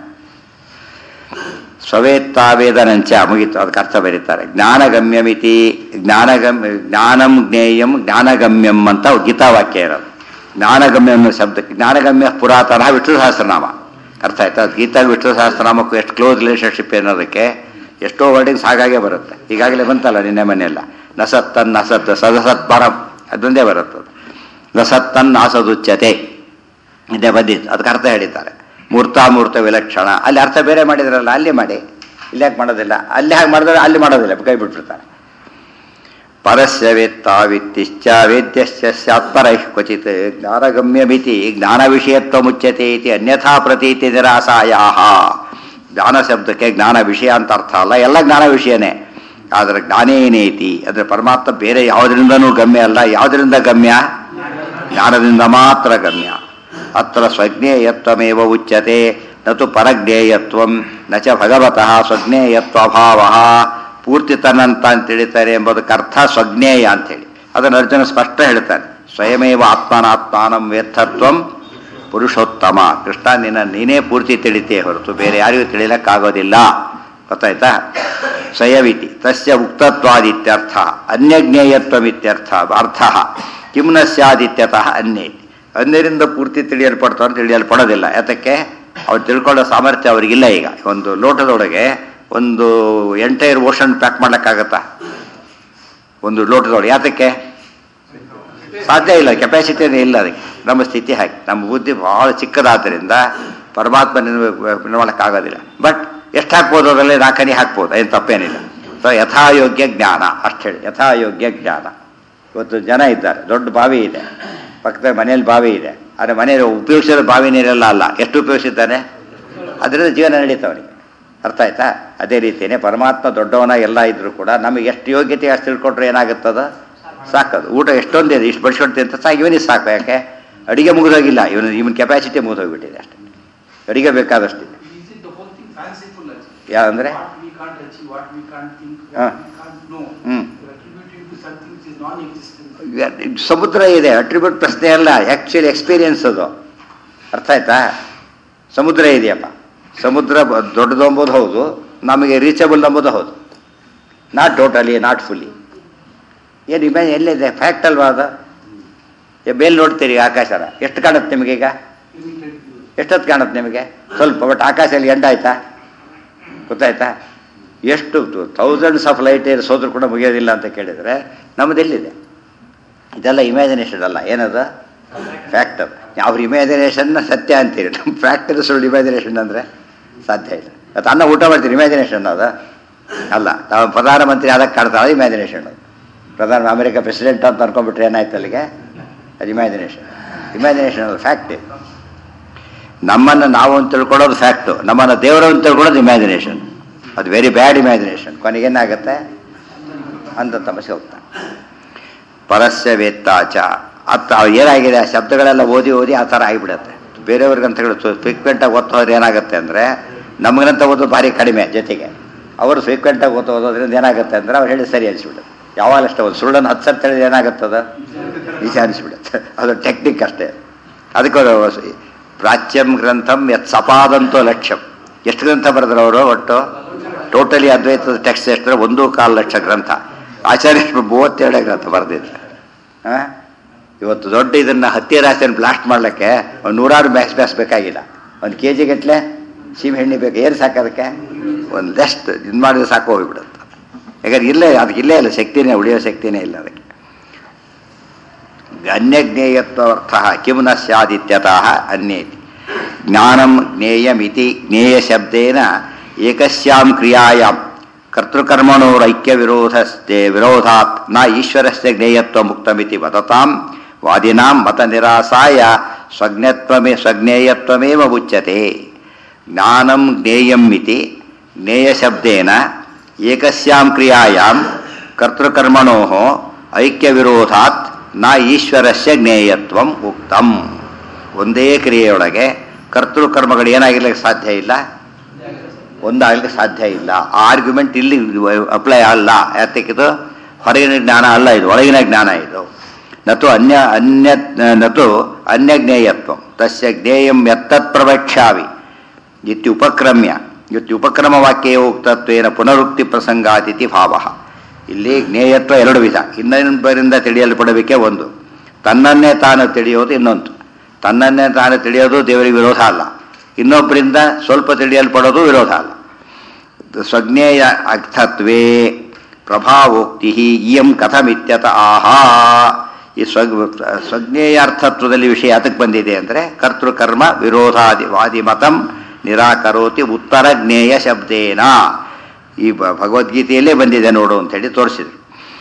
ಸ್ವವೇತ್ತಾವೇದನಂಚ ಮುಗಿತು ಅದಕ್ಕೆ ಅರ್ಥ ಬರೀತಾರೆ ಜ್ಞಾನಗಮ್ಯಮಿತಿ ಜ್ಞಾನಗಮ್ಯ ಜ್ಞಾನಂ ಜ್ಞೇಯಂ ಜ್ಞಾನಗಮ್ಯಂ ಅಂತ ಗೀತಾವಾಕ್ಯ ಇರೋದು ಜ್ಞಾನಗಮ್ಯ ಅನ್ನೋ ಶಬ್ದಕ್ಕೆ ಜ್ಞಾನಗಮ್ಯ ಪುರಾತನ ವಿಷ್ಣು ಸಹಸ್ರನಾಮ ಅರ್ಥ ಆಯ್ತಾ ಅದು ಗೀತಾ ವಿಷ್ಣು ಸಹಸ್ರನಾಮಕ್ಕೂ ಎಷ್ಟು ಕ್ಲೋಸ್ ರಿಲೇಷನ್ಶಿಪ್ ಅನ್ನೋದಕ್ಕೆ ಎಷ್ಟೋ ವರ್ಡಿಂಗ್ಸ್ ಹಾಗಾಗೆ ಬರುತ್ತೆ ಈಗಾಗಲೇ ಬಂತಲ್ಲ ನಿನ್ನೆ ಮನೆಯಲ್ಲ ನಸತ್ತನ್ ನಸತ್ ಸದಸತ್ ಪರಂ ಅದೊಂದೇ ಬರುತ್ತೆ ಅದು. ನಸತ್ತನ್ ನಾಸದುಚ್ಯತೆ ಇದೇ ಬಂದಿತ್ತು ಅದಕ್ಕೆ ಅರ್ಥ ಹೇಳಿದ್ದಾರೆ ಮೂರ್ತಾಮೂರ್ತ ವಿಲಕ್ಷಣ ಅಲ್ಲಿ ಅರ್ಥ ಬೇರೆ ಮಾಡಿದ್ರಲ್ಲ ಅಲ್ಲಿ ಮಾಡಿ ಇಲ್ಲಿ ಯಾಕೆ ಮಾಡೋದಿಲ್ಲ ಅಲ್ಲಿ ಹಾಗೆ ಮಾಡಿದ್ರೆ ಅಲ್ಲಿ ಮಾಡೋದಿಲ್ಲ ಕೈ ಬಿಟ್ಬಿಡ್ತಾರೆ ಪರಸ್ಯ ವೇತ್ತಾವಿತ್ತಿಶ್ಚ ವೇದ್ಯಶ್ಚ ಸ್ಯಾತ್ಪರೈಃ ಕ್ವಚಿತ್ ಜ್ಞಾನಗಮ್ಯಮಿತಿ ಜ್ಞಾನ ವಿಷಯತ್ವ ಮುಚ್ಯತೆ ಇತಿ ಅನ್ಯಥಾ ಪ್ರತೀತಿ ನಿರಾಸಾಯಾಹ ಜ್ಞಾನ ಶಬ್ದಕ್ಕೆ ಜ್ಞಾನ ವಿಷಯ ಅಂತ ಅರ್ಥ ಅಲ್ಲ ಎಲ್ಲ ಜ್ಞಾನ ವಿಷಯನೇ ಆದರೆ ಜ್ಞಾನೇನೇತಿ ಅಂದರೆ ಪರಮಾತ್ಮ ಬೇರೆ ಯಾವುದರಿಂದನೂ ಗಮ್ಯ ಅಲ್ಲ ಯಾವುದರಿಂದ ಗಮ್ಯ ಜ್ಞಾನದಿಂದ ಮಾತ್ರ ಗಮ್ಯ ಅತ್ರ ಸ್ವಜ್ಞೇಯತ್ವಮೇವ ಉಚ್ಯತೆ ನತು ಪರಜ್ಞೇಯತ್ವಂ ನ ಚ ಭಗವತಃ ಸ್ವಜ್ಞೇಯತ್ವಭಾವ ಪೂರ್ತಿ ತನ್ನಂತ ಅಂತ ತಿಳಿತಾರೆ ಎಂಬುದಕ್ಕೆ ಅರ್ಥ ಸ್ವಜ್ಞೇಯ ಅಂತೇಳಿ ಅದನ್ನು ಅರ್ಜುನ ಸ್ಪಷ್ಟ ಹೇಳ್ತಾನೆ ಸ್ವಯಮೇವ ಆತ್ಮನಾತ್ಮಾನಂ ವೇತ್ತತ್ವಂ ಪುರುಷೋತ್ತಮ ಕೃಷ್ಣ ನಿನ್ನ ನೀನೇ ಪೂರ್ತಿ ತಿಳಿತೇ ಹೊರತು ಬೇರೆ ಯಾರಿಗೂ ತಿಳಿಲಕ್ಕಾಗೋದಿಲ್ಲ ಗೊತ್ತಾಯ್ತಾ ಸ್ವಯವಿತಿ ತಸ್ಯ ಉಕ್ತತ್ವಾದಿತ್ಯರ್ಥ ಅನ್ಯಜ್ಞೇಯತ್ವಮಿತ್ಯರ್ಥ ಅರ್ಥ ಕಿಂ ನ ಸ್ಯಾದಿತ್ಯತಃ ಅನ್ಯೇ ಅನ್ಯರಿಂದ ಪೂರ್ತಿ ತಿಳಿಯಲ್ಪಡ್ತಾವ ತಿಳಿಯಲ್ಪಡೋದಿಲ್ಲ ಯಾತಕ್ಕೆ ಅವ್ರು ತಿಳ್ಕೊಳ್ಳೋ ಸಾಮರ್ಥ್ಯ ಅವರಿಗಿಲ್ಲ ಈಗ ಒಂದು ಲೋಟದೊಳಗೆ ಒಂದು ಎಂಟೈರ್ ಓಷನ್ ಪ್ಯಾಕ್ ಮಾಡ್ಲಿಕ್ಕಾಗತ್ತಾ ಒಂದು ಲೋಟದೊಳಗೆ ಯಾತಕ್ಕೆ ಸಾಧ್ಯ ಇಲ್ಲ ಕೆಪಾಸಿಟಿನೇ ಇಲ್ಲ ಅದಕ್ಕೆ ನಮ್ಮ ಸ್ಥಿತಿ ಹಾಗೆ ನಮ್ಮ ಬುದ್ಧಿ ಬಹಳ ಚಿಕ್ಕದಾದ್ದರಿಂದ ಪರಮಾತ್ಮ ಮಾಡೋಕ್ಕಾಗೋದಿಲ್ಲ ಬಟ್ ಎಷ್ಟು ಹಾಕ್ಬೋದು ಅದರಲ್ಲಿ ನಾಲ್ಕನೇ ಹಾಕ್ಬೋದು ಏನು ತಪ್ಪೇನಿಲ್ಲ ಸೊ ಯಥಾಯೋಗ್ಯ ಜ್ಞಾನ ಅಷ್ಟು ಹೇಳಿ ಯಥಾಯೋಗ್ಯ ಜ್ಞಾನ ಇವತ್ತು ಜನ ಇದ್ದಾರೆ ದೊಡ್ಡ ಬಾವಿ ಇದೆ ಪಕ್ಕದ ಮನೆಯಲ್ಲಿ ಬಾವಿ ಇದೆ ಆದರೆ ಮನೆಯಲ್ಲಿ ಉಪಯೋಗಿಸಿದ ಬಾವಿ ನೀರೆಲ್ಲ ಅಲ್ಲ ಎಷ್ಟು ಉಪಯೋಗಿಸಿದ್ದಾನೆ ಅದರಿಂದ ಜೀವನ ನಡೀತವನಿಗೆ ಅರ್ಥ ಆಯ್ತಾ ಅದೇ ರೀತಿಯೇ ಪರಮಾತ್ಮ ದೊಡ್ಡವನ ಎಲ್ಲ ಇದ್ರೂ ಕೂಡ ನಮಗೆ ಎಷ್ಟು ಯೋಗ್ಯತೆ ಅಷ್ಟು ತಿಳ್ಕೊಂಡ್ರೆ ಏನಾಗುತ್ತದ ಸಾಕದು ಊಟ ಎಷ್ಟೊಂದಿದೆ ಇಷ್ಟು ಬಡಿಸ್ಕೊಡ್ತೀನಿ ಅಂತ ಸಾಕು ಇವನಿಗೆ ಸಾಕು ಯಾಕೆ ಅಡಿಗೆ ಮುಗಿದೋಗಿಲ್ಲ ಇವನು ಇವನ ಕೆಪಾಸಿಟಿ ಮುಗಿದೋಗ್ಬಿಟ್ಟಿದೆ ಅಷ್ಟೇ ಅಡಿಗೆ ಬೇಕಾದಷ್ಟಿದೆ Is it the whole thing fanciful actually? ಯಾ ಅಂದರೆ What we can't achieve, what we can't think, Ah. what we can't know. Hmm. You're attributing to something which is non-existent. ಸಮುದ್ರ ಇದೆ ಅಟ್ರಿಬ್ಯೂಟ್ ಪ್ರಶ್ನೆ ಅಲ್ಲ ಆ್ಯಕ್ಚುಲಿ ಎಕ್ಸ್ಪೀರಿಯನ್ಸ್ ಅದು ಅರ್ಥ ಆಯ್ತಾ ಸಮುದ್ರ ಇದೆಯಪ್ಪ ಸಮುದ್ರ ಬ- ದೊಡ್ಡದು ಎಂಬುದು ಹೌದು ನಮಗೆ ರೀಚಬಲ್ ಎಂಬುದು ಹೌದು ನಾಟ್ ಟೋಟಲಿ ನಾಟ್ ಫುಲ್ಲಿ ಏನು ಇಮೇಜ್ ಎಲ್ಲಿದೆ ಫ್ಯಾಕ್ಟ್ ಅಲ್ವಾ ಅದು ಏ, ಮೇಲ್ ನೋಡ್ತೀರಿ ಆಕಾಶನ ಎಷ್ಟು ಕಾಣುತ್ತೆ ನಿಮಗೀಗ Limited view. ಎಷ್ಟೊತ್ತು ಕಾಣುತ್ತೆ ನಿಮಗೆ ಸ್ವಲ್ಪ ಬಟ್ ಆಕಾಶದಲ್ಲಿ ಎಂಡ್ ಆಯ್ತಾ ಗೊತ್ತಾಯ್ತಾ ಎಷ್ಟು ಥೌಸಂಡ್ಸ್ ಆಫ್ ಲೈಟ್ ಇಯರ್ಸ್ ಹೋದ್ರೂ ಕೂಡ ಮುಗಿಯೋದಿಲ್ಲ ಅಂತ ಕೇಳಿದರೆ ನಮ್ಮದೆಲ್ಲಿದೆ ಇದೆಲ್ಲ ಇಮ್ಯಾಜಿನೇಷನ್ ಅಲ್ಲ ಏನದು ಫ್ಯಾಕ್ಟ್ ಅದು ಅವ್ರ ಇಮ್ಯಾಜಿನೇಷನ್ನ ಸತ್ಯ ಅಂತೀರಿ ನಮ್ಮ ಫ್ಯಾಕ್ಟರಿ ಸುಳ್ಳು ಇಮ್ಯಾಜಿನೇಷನ್ ಅಂದರೆ ಸಾಧ್ಯ ಇಲ್ಲ ಅದು ಅನ್ನ ಊಟ ಮಾಡ್ತೀರಿ ಇಮ್ಯಾಜಿನೇಷನ್ ಅದು ಅಲ್ಲ ನಾವು ಪ್ರಧಾನಮಂತ್ರಿ ಅದಕ್ಕೆ ಕಾಣ್ತಾರೆ ಅದು ಇಮ್ಯಾಜಿನೇಷನ್ ಅದು ಪ್ರಧಾನ ಅಮೆರಿಕ ಪ್ರೆಸಿಡೆಂಟ್ ಅಂತ ಅನ್ಕೊಂಡ್ಬಿಟ್ರೆ ಏನಾಯ್ತು ಅಲ್ಲಿಗೆ ಅದು ಇಮ್ಯಾಜಿನೇಷನ್ ಇಮ್ಯಾಜಿನೇಷನ್ ಅದು ಫ್ಯಾಕ್ಟ್ ಇದು ನಮ್ಮನ್ನು ನಾವು ಅಂತ ತಿಳ್ಕೊಳ್ಳೋದು ಫ್ಯಾಕ್ಟು ನಮ್ಮನ್ನು ದೇವರು ಅಂತ ತಿಳ್ಕೊಳ್ಳೋದು ಇಮ್ಯಾಜಿನೇಷನ್ ಅದು ವೆರಿ ಬ್ಯಾಡ್ ಇಮ್ಯಾಜಿನೇಷನ್ ಕೊನೆಗೇನಾಗುತ್ತೆ ಅಂತ ತಮಸೆ ಹೋಗ್ತಾನೆ ಪರಸ್ಯ ವೇತ್ತಾಚ ಅತ್ತ ಏನಾಗಿದೆ ಆ ಶಬ್ದಗಳೆಲ್ಲ ಓದಿ ಓದಿ ಆ ಥರ ಆಗಿಬಿಡುತ್ತೆ ಬೇರೆಯವ್ರಿಗಂತ ಹೇಳಿ ಫ್ರೀಕ್ವೆಂಟಾಗಿ ಓದ್ತಾ ಹೋದ್ರೆ ಏನಾಗುತ್ತೆ ಅಂದರೆ ನಮಗಂತ ಓದೋದು ಭಾರಿ ಕಡಿಮೆ ಜೊತೆಗೆ ಅವರು ಫ್ರೀಕ್ವೆಂಟಾಗಿ ಓದ್ತಾ ಓದೋದ್ರಿಂದ ಏನಾಗುತ್ತೆ ಅಂದರೆ ಅವ್ರು ಹೇಳಿ ಸರಿ ಅನಿಸ್ಬಿಡುತ್ತೆ ಯಾವಾಗಲೂ ಒಂದು ಸುಳ್ಳನ್ನು ಹತ್ತು ಸರ್ತಿ ಹೇಳಿದ್ರೆ ಏನಾಗುತ್ತದ ನಿಜ ಅನಿಸ್ಬಿಡುತ್ತೆ ಅದು ಟೆಕ್ನಿಕ್ ಅಷ್ಟೇ ಅದಕ್ಕೆ ಅವರು ಸ- ಪ್ರಾಚ್ಯಂ ಗ್ರಂಥಂ ಯತ್ ಸಪಾದಂತೋ ಲಕ್ಷ್ಯಂ ಎಷ್ಟು ಗ್ರಂಥ ಬರೆದ್ರು ಅವರು ಒಟ್ಟು ಟೋಟಲಿ ಅದ್ವೈತದ ಟೆಕ್ಸ್ಟ್ ಎಷ್ಟು ಒಂದು ಕಾಲು ಲಕ್ಷ ಗ್ರಂಥ ಆಚಾರ್ಯ ಮೂವತ್ತೇಳೇ ಗ್ರಂಥ ಬರೆದಿದ್ದಾರೆ ಆ? ಇವತ್ತು ದೊಡ್ಡ ಇದನ್ನು ಹತ್ತಿ ರಾಶಿಯನ್ನು ಬ್ಲಾಸ್ಟ್ ಮಾಡಲಿಕ್ಕೆ ಒಂದು ನೂರಾರು ಮ್ಯಾಕ್ಸ್ ಬ್ಯಾಸ್ ಬೇಕಾಗಿಲ್ಲ ಒಂದು ಕೆ ಜಿ ಗಟ್ಟಲೆ ಸೀಮೆ ಎಣ್ಣೆ ಬೇಕು ಏನು ಸಾಕೋದಕ್ಕೆ ಒಂದು ಲೆಸ್ಟ್ ಇದು ಮಾಡಿದ್ರೆ ಸಾಕು ಹೋಗಿಬಿಡುತ್ತೆ ಯಾಕಂದ್ರೆ ಇಲ್ಲೇ ಅದಕ್ಕೆ ಇಲ್ಲೇ ಇಲ್ಲ ಶಕ್ತಿನೇ ಉಳಿಯೋ ಶಕ್ತಿನೇ ಇಲ್ಲ ಅದಕ್ಕೆ ಅನ್ಯಜ್ಞೇಯತ್ವರ್ಥ ಕಿಂ ನ ಸ್ಯಾದಿತ್ಯತಃ ಅನ್ಯೇತಿ ಜ್ಞಾನಂ ಜ್ಞೇಯಮಿತಿ ಜ್ಞೇಯಶಬ್ದೇನ ಏಕಸ್ಯಾಂ ಕ್ರಿಯಾಯಾಂ ಕರ್ತೃಕರ್ಮಣೋರೈಕ್ಯ ವಿರೋಧಸ್ತೆ ವಿರೋಧಾತ್ ನ ಈಶ್ವರಸ್ಯ ಜ್ಞೇಯತ್ವ ಮುಕ್ತಮಿತಿ ವದತಾಂ ವಾದಿನಾಂ ಮತ ನಿರಾಸಾಯ ಸ್ವಜ್ಞತ್ವಮೇ ಸ್ವಜ್ಞೇಯತ್ವಮೇವ ಉಚ್ಯತೆ ಜ್ಞಾನಂ ಜ್ಞೇಯಂ ಇತಿ ಜ್ಞೇಯಶಬ್ದೇನ ಏಕಸ್ಯಾಂ ಕ್ರಿಯಾಯಾಂ ಕರ್ತೃಕರ್ಮಣೋ ಐಕ್ಯ ವಿರೋಧಾತ್ ನ ಈಶ್ವರಸ್ಯ ಜ್ಞೇಯತ್ವಂ ಉಕ್ತಂ ಒಂದೇ ಕ್ರಿಯೆಯೊಳಗೆ ಕರ್ತೃ ಕರ್ಮಗಳು ಏನಾಗಿರ್ಲಿಕ್ಕೆ ಸಾಧ್ಯ ಇಲ್ಲ ಒಂದಾಗಲಿಕ್ಕೆ ಸಾಧ್ಯ ಇಲ್ಲ ಆ ಆರ್ಗ್ಯುಮೆಂಟ್ ಇಲ್ಲಿ ಅಪ್ಲೈ ಅಲ್ಲ ಯಾತಕ್ಕಿದು ಹೊರಗಿನ ಜ್ಞಾನ ಅಲ್ಲ ಇದು ಒಳಗಿನ ಜ್ಞಾನ ಇದು ನತು ಅನ್ಯ ಅನ್ಯ ನತು ಅನ್ಯಜ್ಞೇಯತ್ವ ತಸ್ಯ ಜ್ಞೇಯಂ ಎತ್ತತ್ ಪ್ರವಕ್ಷ್ಯಾವಿ ಇತ್ಯುಪಕ್ರಮ್ಯ ಇತ್ಯುಪಕ್ರಮ ವಾಕ್ಯೇ ಉಕ್ತತ್ವೇನ ಪುನರುಕ್ತಿ ಪ್ರಸಂಗಾತಿಥಿ ಭಾವ ಇಲ್ಲಿ ಜ್ಞೇಯತ್ವ ಎರಡು ವಿಧ ಇನ್ನೊಬ್ಬರಿಂದ ತಿಳಿಯಲ್ಪಡಬೇಕೆ ಒಂದು ತನ್ನನ್ನೇ ತಾನು ತಿಳಿಯೋದು ಇನ್ನೊಂದು ತನ್ನನ್ನೇ ತಾನು ತಿಳಿಯೋದು ದೇವರಿಗೆ ವಿರೋಧ ಅಲ್ಲ ಇನ್ನೊಬ್ಬರಿಂದ ಸ್ವಲ್ಪ ತಿಳಿಯಲ್ಪಡೋದು ವಿರೋಧ ಅಲ್ಲ ಸ್ವಜ್ಞೇಯ ಅರ್ಥತ್ವೇ ಪ್ರಭಾವೋಕ್ತಿ ಇಯಂ ಕಥಮಿತ್ಯತ ಆಹಾ ಈ ಸ್ವ ಸ್ವಜ್ಞೇಯ ಅರ್ಥತ್ವದಲ್ಲಿ ವಿಷಯ ಯಾತಕ್ಕೆ ಬಂದಿದೆ ಅಂದರೆ ಕರ್ತೃಕರ್ಮ ವಿರೋಧಾದಿ ವಾದಿಮತಂ ನಿರಾಕರೋತಿ ಉತ್ತರ ಜ್ಞೇಯ ಶಬ್ದೇನ ಈ ಭ- ಭಗವದ್ಗೀತೆಯಲ್ಲೇ ಬಂದಿದೆ ನೋಡು ಅಂತೇಳಿ ತೋರಿಸಿದ್ರು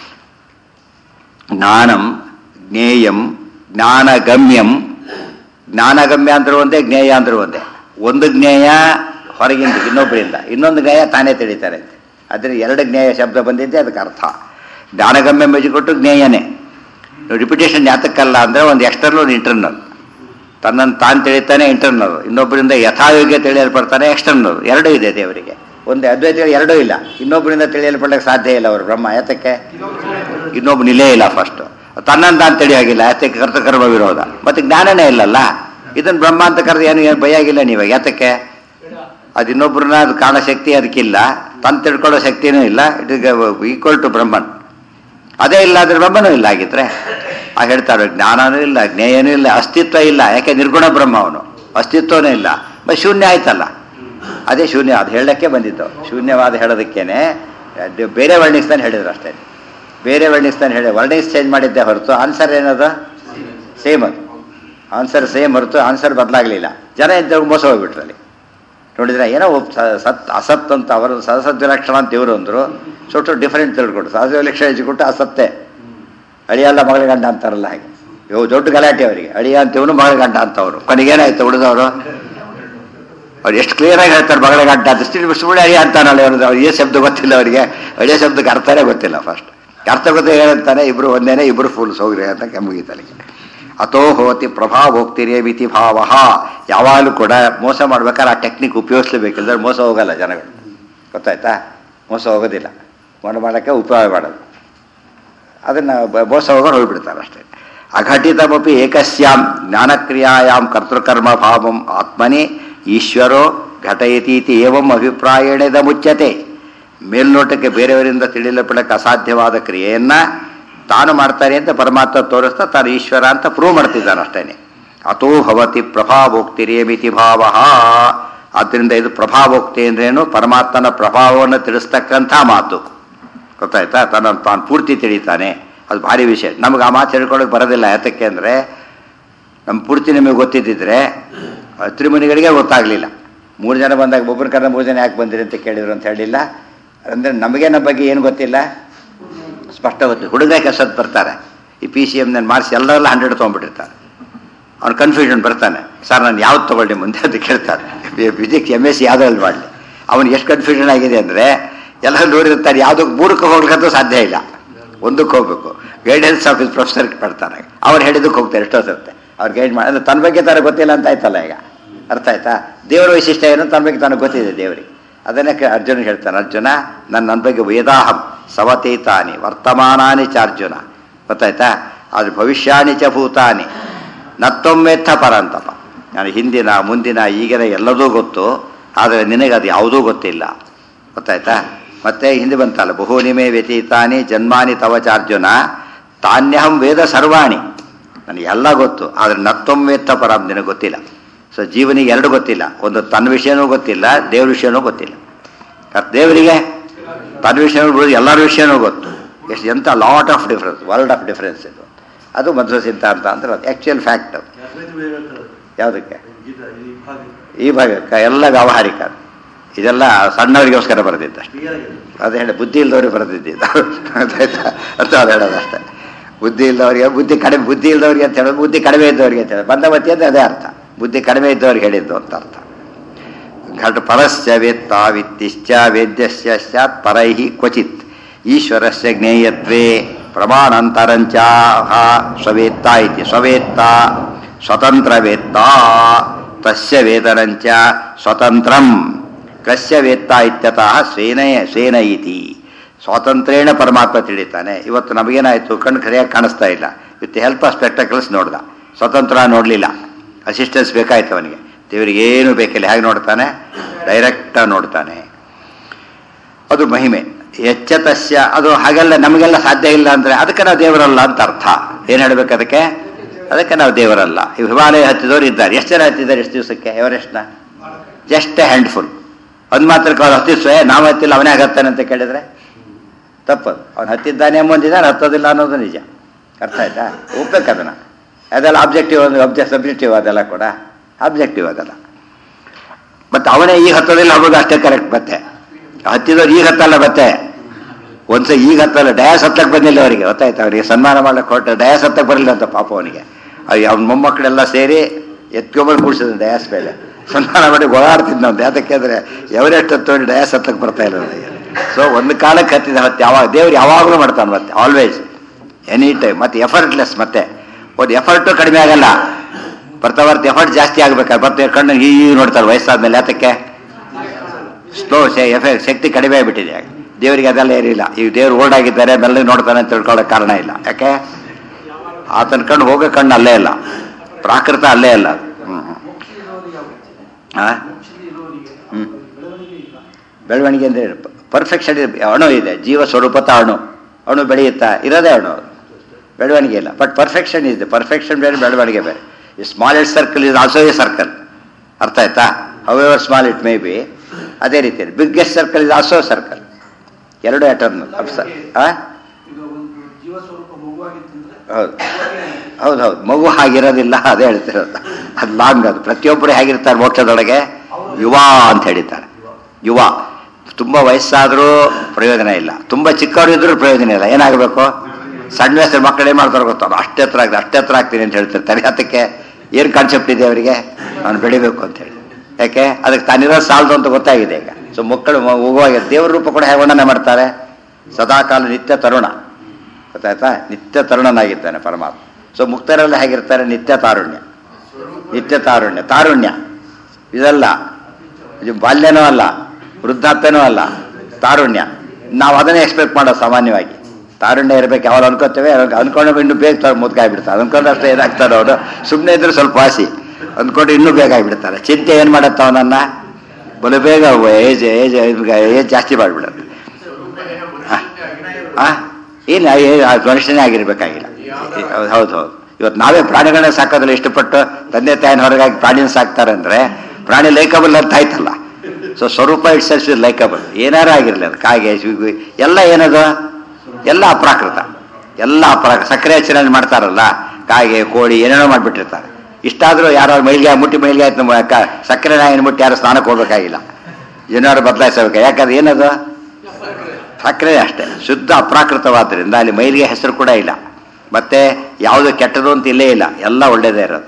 ಜ್ಞಾನಂ ಜ್ಞೇಯಂ ಜ್ಞಾನಗಮ್ಯಂ ಜ್ಞಾನಗಮ್ಯ ಅಂದ್ರೆ ಒಂದೇ ಜ್ಞೇಯ ಅಂದ್ರೆ ಒಂದೇ ಒಂದು ಜ್ಞೇಯ ಹೊರಗಿಂದ ಇನ್ನೊಬ್ಬರಿಂದ ಇನ್ನೊಂದು ಜ್ಞೇಯ ತಾನೇ ತಿಳಿತಾರೆ ಅಂತೆ ಅದ್ರ ಎರಡು ಜ್ಞೇಯ ಶಬ್ದ ಬಂದಿದ್ದೆ ಅದಕ್ಕೆ ಅರ್ಥ ಜ್ಞಾನಗಮ್ಯ ಮೆಜಿ ಕೊಟ್ಟು ಜ್ಞೇಯನೇ ರಿಪಿಟೇಷನ್ ಯಾತಕ್ಕಲ್ಲ ಅಂದರೆ ಒಂದು ಎಕ್ಸ್ಟರ್ನಲ್ ಒಂದು ಇಂಟರ್ನಲ್ ತನ್ನನ್ನು ತಾನು ತಿಳಿತಾನೆ ಇಂಟರ್ನಲ್ ಇನ್ನೊಬ್ಬರಿಂದ ಯಥಾಯೋಗ್ಯ ತಿಳಿಯಲ್ಪಡ್ತಾನೆ ಎಕ್ಸ್ಟರ್ನಲ್ ಎರಡೂ ಇದೆ ದೇವರಿಗೆ ಒಂದು ಅದ್ವೈತ ಎರಡೂ ಇಲ್ಲ ಇನ್ನೊಬ್ಬರಿಂದ ತಿಳಿಯಲ್ಪಡಕ್ಕೆ ಸಾಧ್ಯ ಇಲ್ಲ ಅವರು ಬ್ರಹ್ಮ ಯಾತಕ್ಕೆ ಇನ್ನೊಬ್ಬ ನಿಲೇ ಇಲ್ಲ ಫಸ್ಟ್ ತನ್ನಂತ ಅಂತ ತಿಳಿಯಾಗಿಲ್ಲ ಯಾತಕ್ಕೆ ಕರ್ತಕರ್ಮ ವಿರೋಧ ಮತ್ತೆ ಜ್ಞಾನನೇ ಇಲ್ಲಲ್ಲ ಇದನ್ನ ಬ್ರಹ್ಮ ಅಂತ ಕರೆದು ಏನು ಏನು ಭಯ ಆಗಿಲ್ಲ ನೀವು ಯಾತಕ್ಕೆ ಅದು ಇನ್ನೊಬ್ಬರನ್ನ ಅದು ಕಾಣೋ ಶಕ್ತಿ ಅದಕ್ಕಿಲ್ಲ ತನ್ ತಿಳ್ಕೊಳ್ಳೋ ಶಕ್ತಿನೂ ಇಲ್ಲ ಇಟ್ ಇಸ್ ಈಕ್ವಲ್ ಟು ಬ್ರಹ್ಮನ್ ಅದೇ ಇಲ್ಲ ಆದ್ರೆ ಬ್ರಹ್ಮನೂ ಇಲ್ಲ ಆಗಿದ್ರೆ ಆ ಹೇಳ್ತಾರೆ ಜ್ಞಾನನೂ ಇಲ್ಲ ಜ್ಞೇಯನೂ ಇಲ್ಲ ಅಸ್ತಿತ್ವ ಇಲ್ಲ ಯಾಕೆ ನಿರ್ಗುಣ ಬ್ರಹ್ಮ ಅವನು ಅಸ್ತಿತ್ವನೂ ಇಲ್ಲ ಮತ್ತೆ ಶೂನ್ಯ ಆಯ್ತಲ್ಲ ಅದೇ ಶೂನ್ಯ ಅದು ಹೇಳಕ್ಕೆ ಬಂದಿತ್ತು ಶೂನ್ಯವಾದ ಹೇಳೋದಕ್ಕೇನೆ ಅದು ಬೇರೆ ವರ್ಣಿಸ್ತಾನೆ ಹೇಳಿದ್ರು ಅಷ್ಟೇ ಬೇರೆ ವರ್ಣಿಸ್ತಾನೆ ಹೇಳಿ ವರ್ಣಿಸ್ ಚೇಂಜ್ ಮಾಡಿದ್ದೆ ಹೊರತು ಆನ್ಸರ್ ಏನದು ಸೇಮ್ ಅದು ಆನ್ಸರ್ ಸೇಮ್ ಹೊರತು ಆನ್ಸರ್ ಬದಲಾಗಲಿಲ್ಲ ಜನ ಎಂತ ಮೋಸ ಹೋಗ್ಬಿಟ್ರು ಅಲ್ಲಿ ನೋಡಿದ್ರೆ ಏನೋ ಒಬ್ಬ ಸ- ಸತ್ ಅಸತ್ ಅಂತ ಅವರು ಸದಸದ್ ವಿಲಕ್ಷಣ ಅಂತ ಇವರು ಅಂದರು ಸ್ವಲ್ಪ ಡಿಫರೆಂಟ್ ತಿಳ್ಕೊಟ್ಟು ಸಹಜ ವಿಲಕ್ಷಣ ಹೆಚ್ಚಿಕೊಟ್ಟು ಅಸತ್ತೆ ಅಳಿಯಲ್ಲ ಮಗಳ ಗಂಡ ಅಂತಾರಲ್ಲ ಹಾಗೆ ಇವು ದೊಡ್ಡ ಗಲಾಟೆ ಅವರಿಗೆ ಅಳಿಯ ಅಂತ ಇವನು ಮಗಳ ಗಂಡ ಅಂತವರು ಕೊನೆಗೇನಾಯ್ತು ಉಳಿದವರು ಅವ್ರು ಎಷ್ಟು ಕ್ಲಿಯರ್ ಆಗಿ ಹೇಳ್ತಾರೆ ಮಗಳ ಗಂಟ ಅಂತ ಸ್ಟಿಲ್ ಸುಳ್ಳು ಅಳಿಯ ಅಂತಾನಲ್ಲ ಅವ್ರದ್ದು ಅವ್ರಿಗೆ ಏ ಶಬ್ದ ಗೊತ್ತಿಲ್ಲ ಅವರಿಗೆ ಅಳಿಯ ಶಬ್ದಕ್ಕೆ ಅರ್ಥನೇ ಗೊತ್ತಿಲ್ಲ ಫಸ್ಟ್ ಅರ್ಥ ಗೊತ್ತಿಲ್ಲ ಏನಂತಾನೆ ಇಬ್ರು ಒಂದೇನೆ ಇಬ್ರು ಫುಲ್ ಹೋಗ್ರಿ ಅಂತ ಮುಗೀತಲ್ಲಿಗೆ ಅಥೋ ಹೋತಿ ಪ್ರಭಾವೋಕ್ತಿರೇ ಮಿತಿ ಭಾವ ಯಾವಾಗಲೂ ಕೂಡ ಮೋಸ ಮಾಡ್ಬೇಕಾದ್ರೆ ಆ ಟೆಕ್ನಿಕ್ ಉಪಯೋಗಿಸ್ಲೇಬೇಕಿಲ್ಲದ್ರೆ ಮೋಸ ಹೋಗಲ್ಲ ಜನಗಳು ಗೊತ್ತಾಯ್ತಾ ಮೋಸ ಹೋಗೋದಿಲ್ಲ ಮಣ್ಣು ಮಾಡೋಕ್ಕೆ ಉಪಯೋಗ ಮಾಡೋದು ಅದನ್ನು ಬ- ಮೋಸ ಹೋಗೋರು ಹೋಗ್ಬಿಡ್ತಾರೆ ಅಷ್ಟೇ ಅಘಟಿತಮಪಿ ಏಕಸ್ಯಾಂ ಜ್ಞಾನಕ್ರಿಯಾಯಾಂ ಕರ್ತೃಕರ್ಮ ಭಾವಂ ಆತ್ಮನಿ ಈಶ್ವರೋ ಘಟಯತೀತಿ ಏವಂ ಅಭಿಪ್ರಾಯಣದ ಮುಚ್ಚತೆ ಮೇಲ್ನೋಟಕ್ಕೆ ಬೇರೆಯವರಿಂದ ತಿಳಿಯಲ್ಪಡಕ್ಕೆ ಅಸಾಧ್ಯವಾದ ಕ್ರಿಯೆಯನ್ನ ತಾನು ಮಾಡ್ತಾನೆ ಅಂತ ಪರಮಾತ್ಮ ತೋರಿಸ್ತಾ ತಾನು ಈಶ್ವರ ಅಂತ ಪ್ರೂವ್ ಮಾಡ್ತಿದ್ದಾನೆ ಅಷ್ಟೇನೆ ಅಥೋ ಭವತಿ ಪ್ರಭಾವೋಕ್ತಿರೇಮಿತಿ ಭಾವ ಆದ್ದರಿಂದ ಇದು ಪ್ರಭಾವೋಕ್ತಿ ಅಂದ್ರೇನು ಪರಮಾತ್ಮನ ಪ್ರಭಾವವನ್ನು ತಿಳಿಸ್ತಕ್ಕಂಥ ಮಾತು ಗೊತ್ತಾಯ್ತಾ ತನ್ನ ತಾನು ಪೂರ್ತಿ ತಿಳಿತಾನೆ ಅದು ಭಾರಿ ವಿಷಯ ನಮಗೆ ಆ ಮಾತು ಹೇಳ್ಕೊಳ್ಳೋಕೆ ಬರೋದಿಲ್ಲ ಯಾತಕ್ಕೆ ಅಂದರೆ ನಮ್ಮ ಪೂರ್ತಿ ನಿಮಗೆ ಗೊತ್ತಿದ್ದಿದ್ರೆ ತ್ರಿಮುನಿಗಳಿಗೆ ಗೊತ್ತಾಗಲಿಲ್ಲ ಮೂರು ಜನ ಬಂದಾಗ ಒಬ್ಬರ ಕಡೆ ಮೂರು ಜನ ಯಾಕೆ ಬಂದಿರಿ ಅಂತ ಕೇಳಿದ್ರು ಅಂತ ಹೇಳಿಲ್ಲ ಅಂದರೆ ನಮಗೆ ನಮ್ಮ ಬಗ್ಗೆ ಏನು ಗೊತ್ತಿಲ್ಲ ಸ್ಪಷ್ಟ ಗೊತ್ತು ಹುಡುಗ ಕೆಸದ್ ಬರ್ತಾರೆ ಈ ಪಿ ಸಿ ಎಮ್ನಲ್ಲಿ ಮಾರ್ಕ್ಸ್ ಎಲ್ಲರೆಲ್ಲ ಹಂಡ್ರೆಡ್ ತೊಗೊಂಡ್ಬಿಟ್ಟಿರ್ತಾರೆ ಅವ್ನು ಕನ್ಫ್ಯೂಷನ್ ಬರ್ತಾನೆ ಸರ್ ನಾನು ಯಾವ್ದು ತೊಗೊಳ್ಳಿ ಮುಂದೆ ಅಂತ ಕೇಳ್ತಾರೆ ಫಿಸಿಕ್ಸ್ ಎಮ್ ಎಸ್ ಸಿ ಯಾವ್ದ್ರಲ್ಲಿ ಮಾಡಲಿ ಅವ್ನಿಗೆ ಎಷ್ಟು ಕನ್ಫ್ಯೂಷನ್ ಆಗಿದೆ ಅಂದರೆ ಎಲ್ಲ ನೋಡಿರ್ತಾರೆ ಯಾವುದಕ್ಕೆ ಮೂರಕ್ಕೆ ಹೋಗ್ಲಿಕ್ಕಂತೂ ಸಾಧ್ಯ ಇಲ್ಲ ಒಂದಕ್ಕೆ ಹೋಗ್ಬೇಕು ಗೈಡೆನ್ಸ್ ಆಫೀಸ್ ಪ್ರೊಫೆಸರ್ಗೆ ಬರ್ತಾರೆ ಅವ್ರು ಹೇಳಿದ್ದಕ್ಕೆ ಹೋಗ್ತಾರೆ ಎಷ್ಟೋ ಸತ್ತೆ ಅವ್ರು ಗೈಡ್ ಮಾಡಿ ಅಂದ್ರೆ ತನ್ನ ಬಗ್ಗೆ ತರ ಗೊತ್ತಿಲ್ಲ ಅಂತ ಆಯ್ತಲ್ಲ ಈಗ ಅರ್ಥ ಆಯ್ತಾ ದೇವರ ವೈಶಿಷ್ಟ್ಯ ಏನು ತನ್ನ ಬಗ್ಗೆ ತನಗೆ ಗೊತ್ತಿದೆ ದೇವರಿಗೆ ಅದನ್ನೇ ಕ- ಅರ್ಜುನ ಹೇಳ್ತಾನೆ ಅರ್ಜುನ ನನ್ನ ನನ್ನ ಬಗ್ಗೆ ವೇದಾಹಂ ಸವತೀತಾನಿ ವರ್ತಮಾನಾನಿ ಚ ಅರ್ಜುನ ಗೊತ್ತಾಯ್ತಾ ಆದ್ರೆ ಭವಿಷ್ಯಾನಿ ಚ ಭೂತಾನಿ ನತ್ತೊಮ್ಮೆತ್ತ ಪರಂತಪ ನಾನು ಹಿಂದಿನ ಮುಂದಿನ ಈಗಿನ ಎಲ್ಲದೂ ಗೊತ್ತು ಆದರೆ ನಿನಗೆ ಅದು ಯಾವುದೂ ಗೊತ್ತಿಲ್ಲ ಗೊತ್ತಾಯ್ತಾ ಮತ್ತೆ ಹಿಂದೆ ಬಂತಲ್ಲ ಬಹುನಿಮೆ ವ್ಯತೀತಾನಿ ಜನ್ಮಾನಿ ತವ ಚಾರ್ಜುನ ತಾನ್ಯಹಂ ವೇದ ಸರ್ವಾಣಿ ನನಗೆ ಎಲ್ಲ ಗೊತ್ತು ಆದರೆ ನತ್ತೊಮ್ಮೆತ್ತ ಪರಂ ನಿನಗೆ ಗೊತ್ತಿಲ್ಲ ಸೊ ಜೀವನಿಗೆ ಎರಡು ಗೊತ್ತಿಲ್ಲ ಒಂದು ತನ್ನ ವಿಷಯನೂ ಗೊತ್ತಿಲ್ಲ ದೇವ್ರ ವಿಷಯನೂ ಗೊತ್ತಿಲ್ಲ ಅದ್ ದೇವರಿಗೆ ತನ್ನ ವಿಷಯನೂ ಗೊತ್ತು ಎಲ್ಲರ ವಿಷಯನೂ ಗೊತ್ತು ಎಷ್ಟು ಎಂಥ lot of difference world of difference ಇದು ಅದು ಮಧ್ವ ಸಿದ್ಧಾಂತ ಅಂದ್ರೆ ಅದು ಆ್ಯಕ್ಚುಯಲ್ ಫ್ಯಾಕ್ಟ್ ಅದು ಯಾವುದಕ್ಕೆ ಈ ಭಾಗಕ್ಕೆ ಎಲ್ಲ ವ್ಯಾವಹಾರಿಕ ಅದು. ಇದೆಲ್ಲ ಸಣ್ಣವರಿಗೋಸ್ಕರ ಬರೆದಿದ್ದ ಅದು ಹೇಳಿ ಬುದ್ಧಿ ಇಲ್ದವ್ರಿಗೆ ಬರೆದಿದ್ದಿದ್ದು ಅದಾಯ್ತಾ ಅಂತ ಅದು ಹೇಳೋದು ಅಷ್ಟೇ ಬುದ್ಧಿ ಇಲ್ದವ್ರಿಗೆ ಬುದ್ಧಿ ಕಡಿಮೆ ಬುದ್ಧಿ ಇಲ್ದವ್ರಿಗೆ ಅಂತ ಹೇಳೋದು ಬುದ್ಧಿ ಕಡಿಮೆ ಇದ್ದವ್ರಿಗೆ ಅಂತ ಹೇಳೋದು ಬಂದವತಿ ಅಂದ್ರೆ ಅದೇ ಅರ್ಥ ಬುದ್ಧಿ ಕಡಿಮೆ ಇದ್ದವ್ರಿಗೆ ಹೇಳಿದ್ದು ಅಂತ ಅರ್ಥ ಘಟ ಪರಸ್ಯ ವೇತ್ತ ವಿತ್ತಿಶ್ಚ ವೇದ್ಯಸ್ಯ ಸ್ಯಾತ್ ಪರೈಃ ಕ್ವಚಿತ್ ಈಶ್ವರಸ್ಯ ಜ್ಞೇಯತ್ವೇ ಪ್ರಮಾಣಾಂತರಂಚ ಸ್ವವೇತ್ತ ಇತಿ ಸ್ವವೇತ್ತ ಸ್ವತಂತ್ರ ವೇತ್ತ ತಸ್ಯ ವೇತನಂಚ ಸ್ವತಂತ್ರಂ ಕಸ್ಯ ವೇತ್ತ ಇತ್ಯತಃ ಸ್ವೇನಯ ಸ್ವೇನ ಇತಿ ಸ್ವಾತಂತ್ರ್ಯೇಣ ಪರಮಾತ್ಮ ತಿಳಿತಾನೆ ಇವತ್ತು ನಮಗೇನಾಯಿತು ಕಣ್ಣು ಸರಿಯಾಗಿ ಕಾಣಿಸ್ತಾ ಇಲ್ಲ ವಿತ್ ಹೆಲ್ಪ್ ಆಫ್ ಸ್ಪೆಕ್ಟಕಲ್ಸ್ ನೋಡ್ದ ಸ್ವತಂತ್ರ ನೋಡಲಿಲ್ಲ ಅಸಿಸ್ಟೆನ್ಸ್ ಬೇಕಾಯ್ತು ಅವನಿಗೆ ದೇವರಿಗೆ ಏನು ಬೇಕಿಲ್ಲ ಹೇಗೆ ನೋಡ್ತಾನೆ ಡೈರೆಕ್ಟಾಗಿ ನೋಡ್ತಾನೆ ಅದು ಮಹಿಮೆ ಎಚ್ಚತಸ್ಯ ಅದು ಹಾಗೆಲ್ಲ ನಮಗೆಲ್ಲ ಸಾಧ್ಯ ಇಲ್ಲ ಅಂದರೆ ಅದಕ್ಕೆ ನಾವು ದೇವರಲ್ಲ ಅಂತ ಅರ್ಥ ಏನು ಹೇಳ್ಬೇಕು ಅದಕ್ಕೆ ಅದಕ್ಕೆ ನಾವು ದೇವರಲ್ಲ ಈ ಹಿಮಾಲಯ ಹತ್ತಿದವರು ಇದ್ದಾರೆ ಎಷ್ಟು ಜನ ಹತ್ತಿದ್ದಾರೆ ಎಷ್ಟು ದಿವಸಕ್ಕೆ ಎವರೆಸ್ಟ್ನ ಜಸ್ಟ್ ಎ ಹ್ಯಾಂಡ್ಫುಲ್ ಒಂದು ಮಾತ್ರಕ್ಕೆ ಅವ್ರು ಹತ್ತಿಸ್ವೆ ನಾವು ಹತ್ತಿಲ್ಲ ಅವನೇ ಹತ್ತಾನೆ ಅಂತ ಕೇಳಿದ್ರೆ ತಪ್ಪದು ಅವ್ನು ಹತ್ತಿದ್ದಾನೆ ಎಂಬಂದಿದ್ದಾನೆ ಹತ್ತೋದಿಲ್ಲ ಅನ್ನೋದು ನಿಜ ಅರ್ಥ ಆಯ್ತಾ ಒಪ್ಬೇಕು ಅದನ್ನು ಅದೆಲ್ಲ ಆಬ್ಜೆಕ್ಟಿವ್ ಒಂದು ಅಬ್ಜೆಕ್ಟ್ ಸಬ್ಜೆಕ್ಟಿವ್ ಅದೆಲ್ಲ ಕೂಡ ಆಬ್ಜೆಕ್ಟಿವ್ ಅದೆಲ್ಲ ಮತ್ತು ಅವನೇ ಈಗ ಹತ್ತೋದಿಲ್ಲ ಅವ್ರಿಗೆ ಅಷ್ಟೇ ಕರೆಕ್ಟ್ ಮತ್ತೆ ಹತ್ತಿದವ್ರು ಈಗ ಹತ್ತಲ್ಲ ಮತ್ತೆ ಒಂದ್ಸ ಈಗ ಹತ್ತಲ್ಲ ಡಯಾಸ್ ಹತ್ತಕ್ಕೆ ಬಂದಿಲ್ಲ ಅವರಿಗೆ ಗೊತ್ತಾಯ್ತು ಅವರಿಗೆ ಸನ್ಮಾನ ಮಾಡ್ಲಿಕ್ಕೆ ಹೊರಟ ಡಯಾಸ್ ಹತ್ತಕ್ಕೆ ಬರಲಿಲ್ಲ ಅಂತ ಪಾಪ ಅವನಿಗೆ ಅವ್ನ ಮೊಮ್ಮಕ್ಕಳೆಲ್ಲ ಸೇರಿ ಎತ್ಕೊಂಬಂದು ಕೂಡಿಸಿದ್ರು ಡಯಾಸ್ ಮೇಲೆ ಸನ್ಮಾನ ಮಾಡಿ ಓಡಾಡ್ತಿದ್ದ ನಾವು ಯಾತಕ್ಕೆ ಅಂದರೆ ಎವರೆಸ್ಟ್ ಹತ್ತೋಡಿ ಡಯಾಸ್ ಹತ್ತಕ್ಕೆ ಬರ್ತಾ ಇಲ್ಲ ಅವನಿಗೆ ಸೊ ಒಂದು ಕಾಲಕ್ಕೆ ಹತ್ತಿದ ಹತ್ತಿ ಯಾವಾಗ ದೇವ್ರು ಯಾವಾಗಲೂ ಮಾಡ್ತಾನೆ ಮತ್ತೆ ಆಲ್ವೇಸ್ ಎನಿ ಟೈಮ್ ಮತ್ತೆ ಎಫರ್ಟ್ಲೆಸ್ ಮತ್ತೆ ಒಂದು ಎಫರ್ಟು ಕಡಿಮೆ ಆಗಲ್ಲ ಬರ್ತಾ ಬರ್ತಾ ಎಫರ್ಟ್ ಜಾಸ್ತಿ ಆಗ್ಬೇಕಾದ್ರೆ ಬರ್ತಾ ಕಣ್ಣು ಹೀಗೆ ನೋಡ್ತಾರೆ ವಯಸ್ಸಾದ್ಮೇಲೆ ಯಾತಕ್ಕೆ ಸ್ಲೋ ಎಫೆಕ್ಟ್ ಶಕ್ತಿ ಕಡಿಮೆ ಆಗಿಬಿಟ್ಟಿದೆ ದೇವರಿಗೆ ಅದೆಲ್ಲ ಏನಿಲ್ಲ ಈಗ ದೇವ್ರು ಓಲ್ಡ್ ಆಗಿದ್ದಾರೆ ಮೆಲ್ಲಗೆ ನೋಡ್ತಾನೆ ಅಂತ ತಿಳ್ಕೊಳ್ಳೋ ಕಾರಣ ಇಲ್ಲ ಯಾಕೆ ಆತನ ಕಣ್ಣು ಹೋಗೋ ಕಣ್ಣು ಅಲ್ಲೇ ಇಲ್ಲ ಪ್ರಾಕೃತ ಅಲ್ಲೇ ಇಲ್ಲ ಹ್ಞೂ ಹಾಂ ಹ್ಞೂ ಬೆಳವಣಿಗೆ ಅಂದರೆ ಪರ್ಫೆಕ್ಷನ್ ಅಣು ಇದೆ ಜೀವ ಸ್ವರೂಪತ ಅಣು ಅಣು ಬೆಳೆಯುತ್ತಾ ಇರೋದೇ ಅಣು ಅದು. ಬೆಳವಣಿಗೆ ಇಲ್ಲ ಬಟ್ ಪರ್ಫೆಕ್ಷನ್ ಇದೆ ಪರ್ಫೆಕ್ಷನ್ ಬೇರೆ ಬೆಳವಣಿಗೆ ಬೇರೆ ಈ smallest circle is also a circle ಅರ್ಥ ಆಯ್ತಾ however small it may be ಅದೇ ರೀತಿ biggest circle is also circle ಎರಡು ಎಟರ್ನಲ್ ಹಾಂ ಈಗ ಒಂದು ಜೀವ ಸ್ವರೂಪ ಮಗುವಾಗಿತ್ತಂದ್ರೆ ಹೌದು ಹೌದು ಹೌದು ಮಗು ಹಾಗಿರೋದಿಲ್ಲ ಅದೇ ಹೇಳ್ತಿರೋದು ಅದು ಲಾಂಗ್ ಅದು ಪ್ರತಿಯೊಬ್ಬರು ಹೇಗಿರ್ತಾರೆ ಮೋಕ್ಷದೊಳಗೆ ಯುವ ಅಂತ ಹೇಳಿದ್ದಾರೆ ಯುವ ತುಂಬ ವಯಸ್ಸಾದರೂ ಪ್ರಯೋಜನ ಇಲ್ಲ ತುಂಬ ಚಿಕ್ಕವರು ಇದ್ರೂ ಪ್ರಯೋಜನ ಇಲ್ಲ ಏನಾಗಬೇಕು ಸಣ್ಣ ವಯಸ್ಸಿನ ಮಕ್ಕಳು ಏನು ಮಾಡ್ತಾರೆ ಗೊತ್ತಾ ಅಷ್ಟೇ ಹತ್ರ ಆಗ್ತದೆ ಅಷ್ಟೇ ಹತ್ರ ಆಗ್ತೀನಿ ಅಂತ ಹೇಳ್ತಿರ್ತಾರೆ ಅದಕ್ಕೆ ಏನು ಕಾನ್ಸೆಪ್ಟ್ ಇದೆ ಅವರಿಗೆ ಅವನು ಬೆಳಿಬೇಕು ಅಂತ ಹೇಳಿ ಯಾಕೆ ಅದಕ್ಕೆ ತಾನಿರೋ ಸಾಲದು ಅಂತ ಗೊತ್ತಾಗಿದೆ ಈಗ ಸೊ ಮಕ್ಕಳು ಹೋಗುವಾಗ ದೇವ್ರ ರೂಪ ಕೂಡ ಹೇಗೆ ವರ್ಣನೆ ಮಾಡ್ತಾರೆ ಸದಾಕಾಲ ನಿತ್ಯ ತರುಣ ಗೊತ್ತಾಯ್ತಾ ನಿತ್ಯ ತರುಣನಾಗಿದ್ದಾನೆ ಪರಮಾತ್ಮ ಸೊ ಮುಕ್ತರೆಲ್ಲ ಹೇಗಿರ್ತಾರೆ ನಿತ್ಯ ತಾರುಣ್ಯ ನಿತ್ಯ ತಾರುಣ್ಯ ತಾರುಣ್ಯ ಇದಲ್ಲ ಇದು ಬಾಲ್ಯನೂ ಅಲ್ಲ ವೃದ್ಧಾಪ್ಯನೂ ಅಲ್ಲ ತಾರುಣ್ಯ ನಾವು ಅದನ್ನೇ ಎಕ್ಸ್ಪೆಕ್ಟ್ ಮಾಡೋದು ಸಾಮಾನ್ಯವಾಗಿ ತಾರುಣ್ಯ ಇರಬೇಕು ಯಾವಾಗ ಅನ್ಕೋತೇವೆ ಅವಾಗ ಅನ್ಕೊಂಡು ಇನ್ನೂ ಬೇಗ ತ ಮುದ್ಕಾಗ್ಬಿಡ್ತಾರೆ ಅನ್ಕೊಂಡು ಅಷ್ಟೇ ಏನಾಗ್ತಾರೆ ಅವರು ಸುಮ್ಮನೆ ಇದ್ರೆ ಸ್ವಲ್ಪ ವಾಸಿ ಅಂದ್ಕೊಂಡು ಇನ್ನೂ ಬೇಗ ಆಗಿಬಿಡ್ತಾರೆ ಚಿಂತೆ ಏನು ಮಾಡತ್ತ ಅವನನ್ನ ಬಲು ಬೇಗ ಏಜ್ ಏಜ್ ಏಜ್ ಜಾಸ್ತಿ ಮಾಡಿಬಿಡುತ್ತೆ ಆ ಏನು ಮನುಷ್ಯನೇ ಆಗಿರ್ಬೇಕಾಗಿಲ್ಲ ಹೌದು ಹೌದು ಹೌದು ಇವತ್ತು ನಾವೇ ಪ್ರಾಣಿಗಳನ್ನ ಸಾಕೋದಿಲ್ಲ ಇಷ್ಟಪಟ್ಟು ತಂದೆ ತಾಯಿನ ಹೊರಗಾಗಿ ಪ್ರಾಣಿನ ಸಾಕ್ತಾರೆ ಅಂದ್ರೆ ಪ್ರಾಣಿ ಲೈಕಬಲ್ ಅಂತ ಆಯ್ತಲ್ಲ ಸೊ ಸ್ವರೂಪ ಇಟ್ಸ್ ಸೆಲ್ಸ್ ಇಸ್ ಲೈಕಬಲ್ ಏನಾರ ಆಗಿರಲಿ ಅದು ಕಾಗೆ ಶಿವು ಎಲ್ಲ ಏನದು ಎಲ್ಲ ಅಪ್ರಾಕೃತ ಎಲ್ಲ ಅಪ್ರಾಕೃತ ಸಕ್ಕರೆ ಹಚ್ಚಿನಲ್ಲಿ ಮಾಡ್ತಾರಲ್ಲ ಕಾಗೆ ಕೋಳಿ ಏನೇನೋ ಮಾಡಿಬಿಟ್ಟಿರ್ತಾರೆ ಇಷ್ಟಾದರೂ ಯಾರು ಮೈಲಿಗೆ ಮುಟ್ಟಿ ಮೈಲಿಗೆ ಆಯ್ತು ನಮ್ಮ ಕ- ಸಕ್ಕರೆ ನಾಯಿನ ಮುಟ್ಟಿ ಯಾರು ಸ್ನಾನಕ್ಕೆ ಹೋಗ್ಬೇಕಾಗಿಲ್ಲ ಏನಾದ್ರು ಬದಲಾಯಿಸಬೇಕು ಯಾಕಂದ್ರೆ ಏನದು ಸಕ್ಕರೆ ಅಷ್ಟೇ ಶುದ್ಧ ಅಪ್ರಾಕೃತವಾದ್ದರಿಂದ ಅಲ್ಲಿ ಮೈಲಿಗೆ ಹೆಸರು ಕೂಡ ಇಲ್ಲ ಮತ್ತೆ ಯಾವುದು ಕೆಟ್ಟದು ಅಂತ ಇಲ್ಲೇ ಇಲ್ಲ ಎಲ್ಲ ಒಳ್ಳೇದೇ ಇರೋದು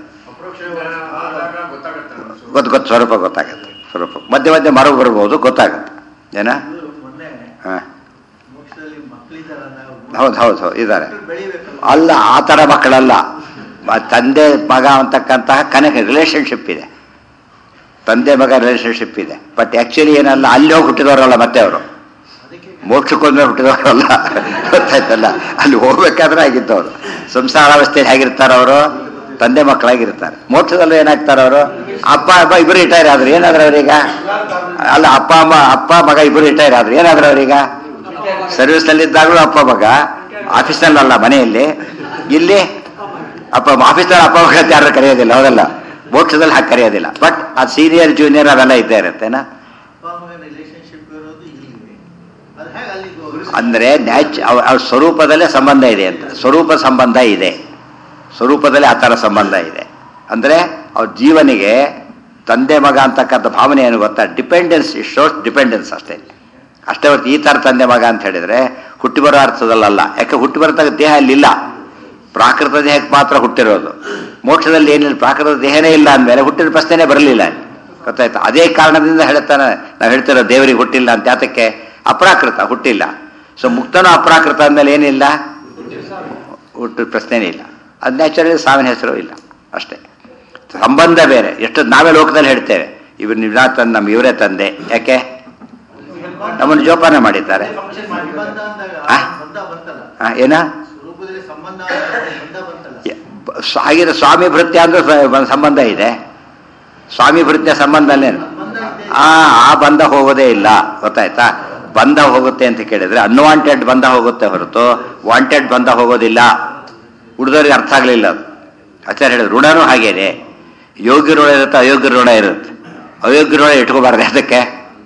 ಗೊತ್ತು ಗೊತ್ತು ಸ್ವರೂಪ ಗೊತ್ತಾಗುತ್ತೆ ಸ್ವರೂಪ ಮಧ್ಯೆ ಮಧ್ಯೆ ಮರ ಬರ್ಬೋದು ಗೊತ್ತಾಗುತ್ತೆ ಏನ ಮೊನ್ನೆ ಹಾಂ ಮೋಕ್ಷದಲ್ಲಿ ಮಕ್ಕಳಿದಾರಲ್ಲ ಹೌದು ಹೌದು ಹೌದು ಇದ್ದಾರೆ ಬೆಳಿಬೇಕು ಅಲ್ಲ ಆ ಥರ ಮಕ್ಕಳಲ್ಲ ಮ- ತಂದೆ ಮಗ ಅಂತಕ್ಕಂತಹ ಕನೆಕ್ಟ್ ರಿಲೇಷನ್ಶಿಪ್ ಇದೆ ತಂದೆ ಮಗ ರಿಲೇಷನ್ಶಿಪ್ ಇದೆ ಬಟ್ ಆ್ಯಕ್ಚುಲಿ ಏನಲ್ಲ ಅಲ್ಲಿ ಹೋಗಿ ಹುಟ್ಟಿದವರಲ್ಲ ಮತ್ತೆ ಅವರು ಅದಕ್ಕೆ ಮೋಕ್ಷಕ್ಕೊಂದ್ರೆ ಹುಟ್ಟಿದವರಲ್ಲ ಗೊತ್ತಾಯ್ತಲ್ಲ ಅಲ್ಲಿ ಹೋಗ್ಬೇಕಾದ್ರೆ ಆಗಿದ್ದವರು ಸಂಸಾರಾವಸ್ಥೆಯಲ್ಲಿ ಹೇಗಿರ್ತಾರೆ ಅವರು ತಂದೆ ಮಕ್ಕಳಾಗಿರ್ತಾರೆ ಮೋಕ್ಷದಲ್ಲೂ ಏನಾಗ್ತಾರೆ ಅವರು ಅಪ್ಪ ಅಮ್ಮ ಇಬ್ಬರು ರಿಟೈರ್ ಆದ್ರು ಏನಾದ್ರು ಅವ್ರೀಗ ಅಲ್ಲ ಅಪ್ಪ ಅಮ್ಮ ಅಪ್ಪ ಮಗ ಇಬ್ಬರು ರಿಟೈರ್ ಆದ್ರು ಏನಾದ್ರು ಅವ್ರೀಗ ಸರ್ವಿಸ್ನಲ್ಲಿದ್ದಾಗಲೂ ಅಪ್ಪ ಮಗ ಆಫೀಸ್ನಲ್ಲಲ್ಲ ಮನೆಯಲ್ಲಿ ಇಲ್ಲಿ ಅಪ್ಪ ಆಫೀಸ್ನಲ್ಲಿ ಅಪ್ಪ ಮಗ ಅಂತ ಯಾರು ಕರೆಯೋದಿಲ್ಲ ಹೌದಲ್ಲ ಮೋಕ್ಷದಲ್ಲಿ ಹಾಗೆ ಕರೆಯೋದಿಲ್ಲ ಬಟ್ ಆ ಸೀನಿಯರ್ ಜೂನಿಯರ್ ಅವೆಲ್ಲ ಇದ್ದೇ ಇರುತ್ತೇನಾ ಅಪ್ಪ ಮಗನ ರಿಲೇಶನ್ಶಿಪ್ ಇರೋದು ಇಲ್ಲಿವೆ ಅದು ಹೇಗೆ ಅಲ್ಲಿಗೆ ಹೋಗುತ್ತೆ? ಅಂದರೆ ನ್ಯಾಚ್ ಅವ್ರ ಸ್ವರೂಪದಲ್ಲೇ ಸಂಬಂಧ ಇದೆ ಅಂತ ಸ್ವರೂಪ ಸಂಬಂಧ ಇದೆ ಸ್ವರೂಪದಲ್ಲಿ ಆ ಥರ ಸಂಬಂಧ ಇದೆ ಅಂದರೆ ಅವ್ರ ಜೀವನಿಗೆ ತಂದೆ ಮಗ ಅಂತಕ್ಕಂಥ ಭಾವನೆ ಏನು ಗೊತ್ತಾ ಡಿಪೆಂಡೆನ್ಸ್ ಶೋಸ್ ಡಿಪೆಂಡೆನ್ಸ್ ಅಷ್ಟೇ ಅಷ್ಟೇ ಹೊರತು ಈ ಥರ ತಂದೆ ಮಗ ಅಂತ ಹೇಳಿದರೆ ಹುಟ್ಟಿ ಬರೋ ಅರ್ಥದಲ್ಲಲ್ಲ ಯಾಕೆ ಹುಟ್ಟಿ ಬರತಕ್ಕ ದೇಹ ಅಲ್ಲಿಲ್ಲ ಪ್ರಾಕೃತ ದೇಹಕ್ಕೆ ಮಾತ್ರ ಹುಟ್ಟಿರೋದು ಮೋಕ್ಷದಲ್ಲಿ ಏನಿಲ್ಲ ಪ್ರಾಕೃತ ದೇಹನೇ ಇಲ್ಲ ಅಂದಮೇಲೆ ಹುಟ್ಟಿದ ಪ್ರಶ್ನೆನೇ ಬರಲಿಲ್ಲ ಅಲ್ಲಿ ಗೊತ್ತಾಯ್ತಾ ಅದೇ ಕಾರಣದಿಂದ ಹೇಳ್ತಾನೆ ನಾವು ಹೇಳ್ತಿರೋ ದೇವರಿಗೆ ಹುಟ್ಟಿಲ್ಲ ಅಂತ ಯಾತಕ್ಕೆ ಅಪ್ರಾಕೃತ ಹುಟ್ಟಿಲ್ಲ ಸೊ ಮುಕ್ತನೂ ಅಪ್ರಾಕೃತ ಅಂದಮೇಲೆ ಏನಿಲ್ಲ ಹುಟ್ಟಿದ ಪ್ರಶ್ನೆನೇ ಇಲ್ಲ ಅದು ನ್ಯಾಚುರಲಿ ಸಾವಿನ ಹೆಸರು ಇಲ್ಲ ಅಷ್ಟೇ ಸಂಬಂಧ ಬೇರೆ ಎಷ್ಟು ನಾವೇ ಲೋಕದಲ್ಲಿ ಹೇಳ್ತೇವೆ ಇವ್ರು ನೀವು ತಂದು ನಮ್ಮ ಇವರೇ ತಂದೆ ಯಾಕೆ ನಮ್ಮನ್ನು ಜೋಪಾನ ಮಾಡಿದ್ದಾರೆ ಫಂಕ್ಷನ್ ಸಂಬಂಧ ಅಂದಾಗ ಆ? ಬಂಧ ಬಂತಲ್ಲ ಆ, ಏನ ಸ್ವರೂಪದಲ್ಲಿ ಸಂಬಂಧ ಅಂದಾಗ ಬಂಧ ಬಂತಲ್ಲ ಯ- ಬ- ಸ- ಹಾಗಿದ್ರೆ ಸ್ವಾಮಿ ಭೃತ್ಯ ಅಂದ್ರೆ ಸ- ಒಂದ್ ಸಂಬಂಧ ಇದೆ ಸ್ವಾಮಿ ಭೃತ್ಯ ಸಂಬಂಧ ಅಲ್ಲೇನು ಸಂಬಂಧ ಇದೆ ಆ ಆ ಬಂಧ ಹೋಗೋದೇ ಇಲ್ಲ ಗೊತ್ತಾಯ್ತಾ ಬಂಧ ಹೋಗುತ್ತೆ ಅಂತ ಕೇಳಿದ್ರೆ ಅನ್ವಾಂಟೆಡ್ ಬಂಧ ಹೋಗುತ್ತೆ ಹೊರತು ವಾಂಟೆಡ್ ಬಂಧ ಹೋಗೋದಿಲ್ಲ ಹುಡುಗರಿಗೆ ಅರ್ಥ ಆಗಲಿಲ್ಲ ಅದು ಆಚಾರ್ಯ ಹೇಳಿದ್ರು ಋಣನೂ ಹಾಗೇನೆ ಯೋಗ್ಯ ಋಣ ಇರುತ್ತೆ ಅಯೋಗ್ಯ ಋಣ ಇರುತ್ತೆ ಅಯೋಗ್ಯ ಋಣ ಇಟ್ಕೋಬಾರ್ದು ಅದಕ್ಕೆ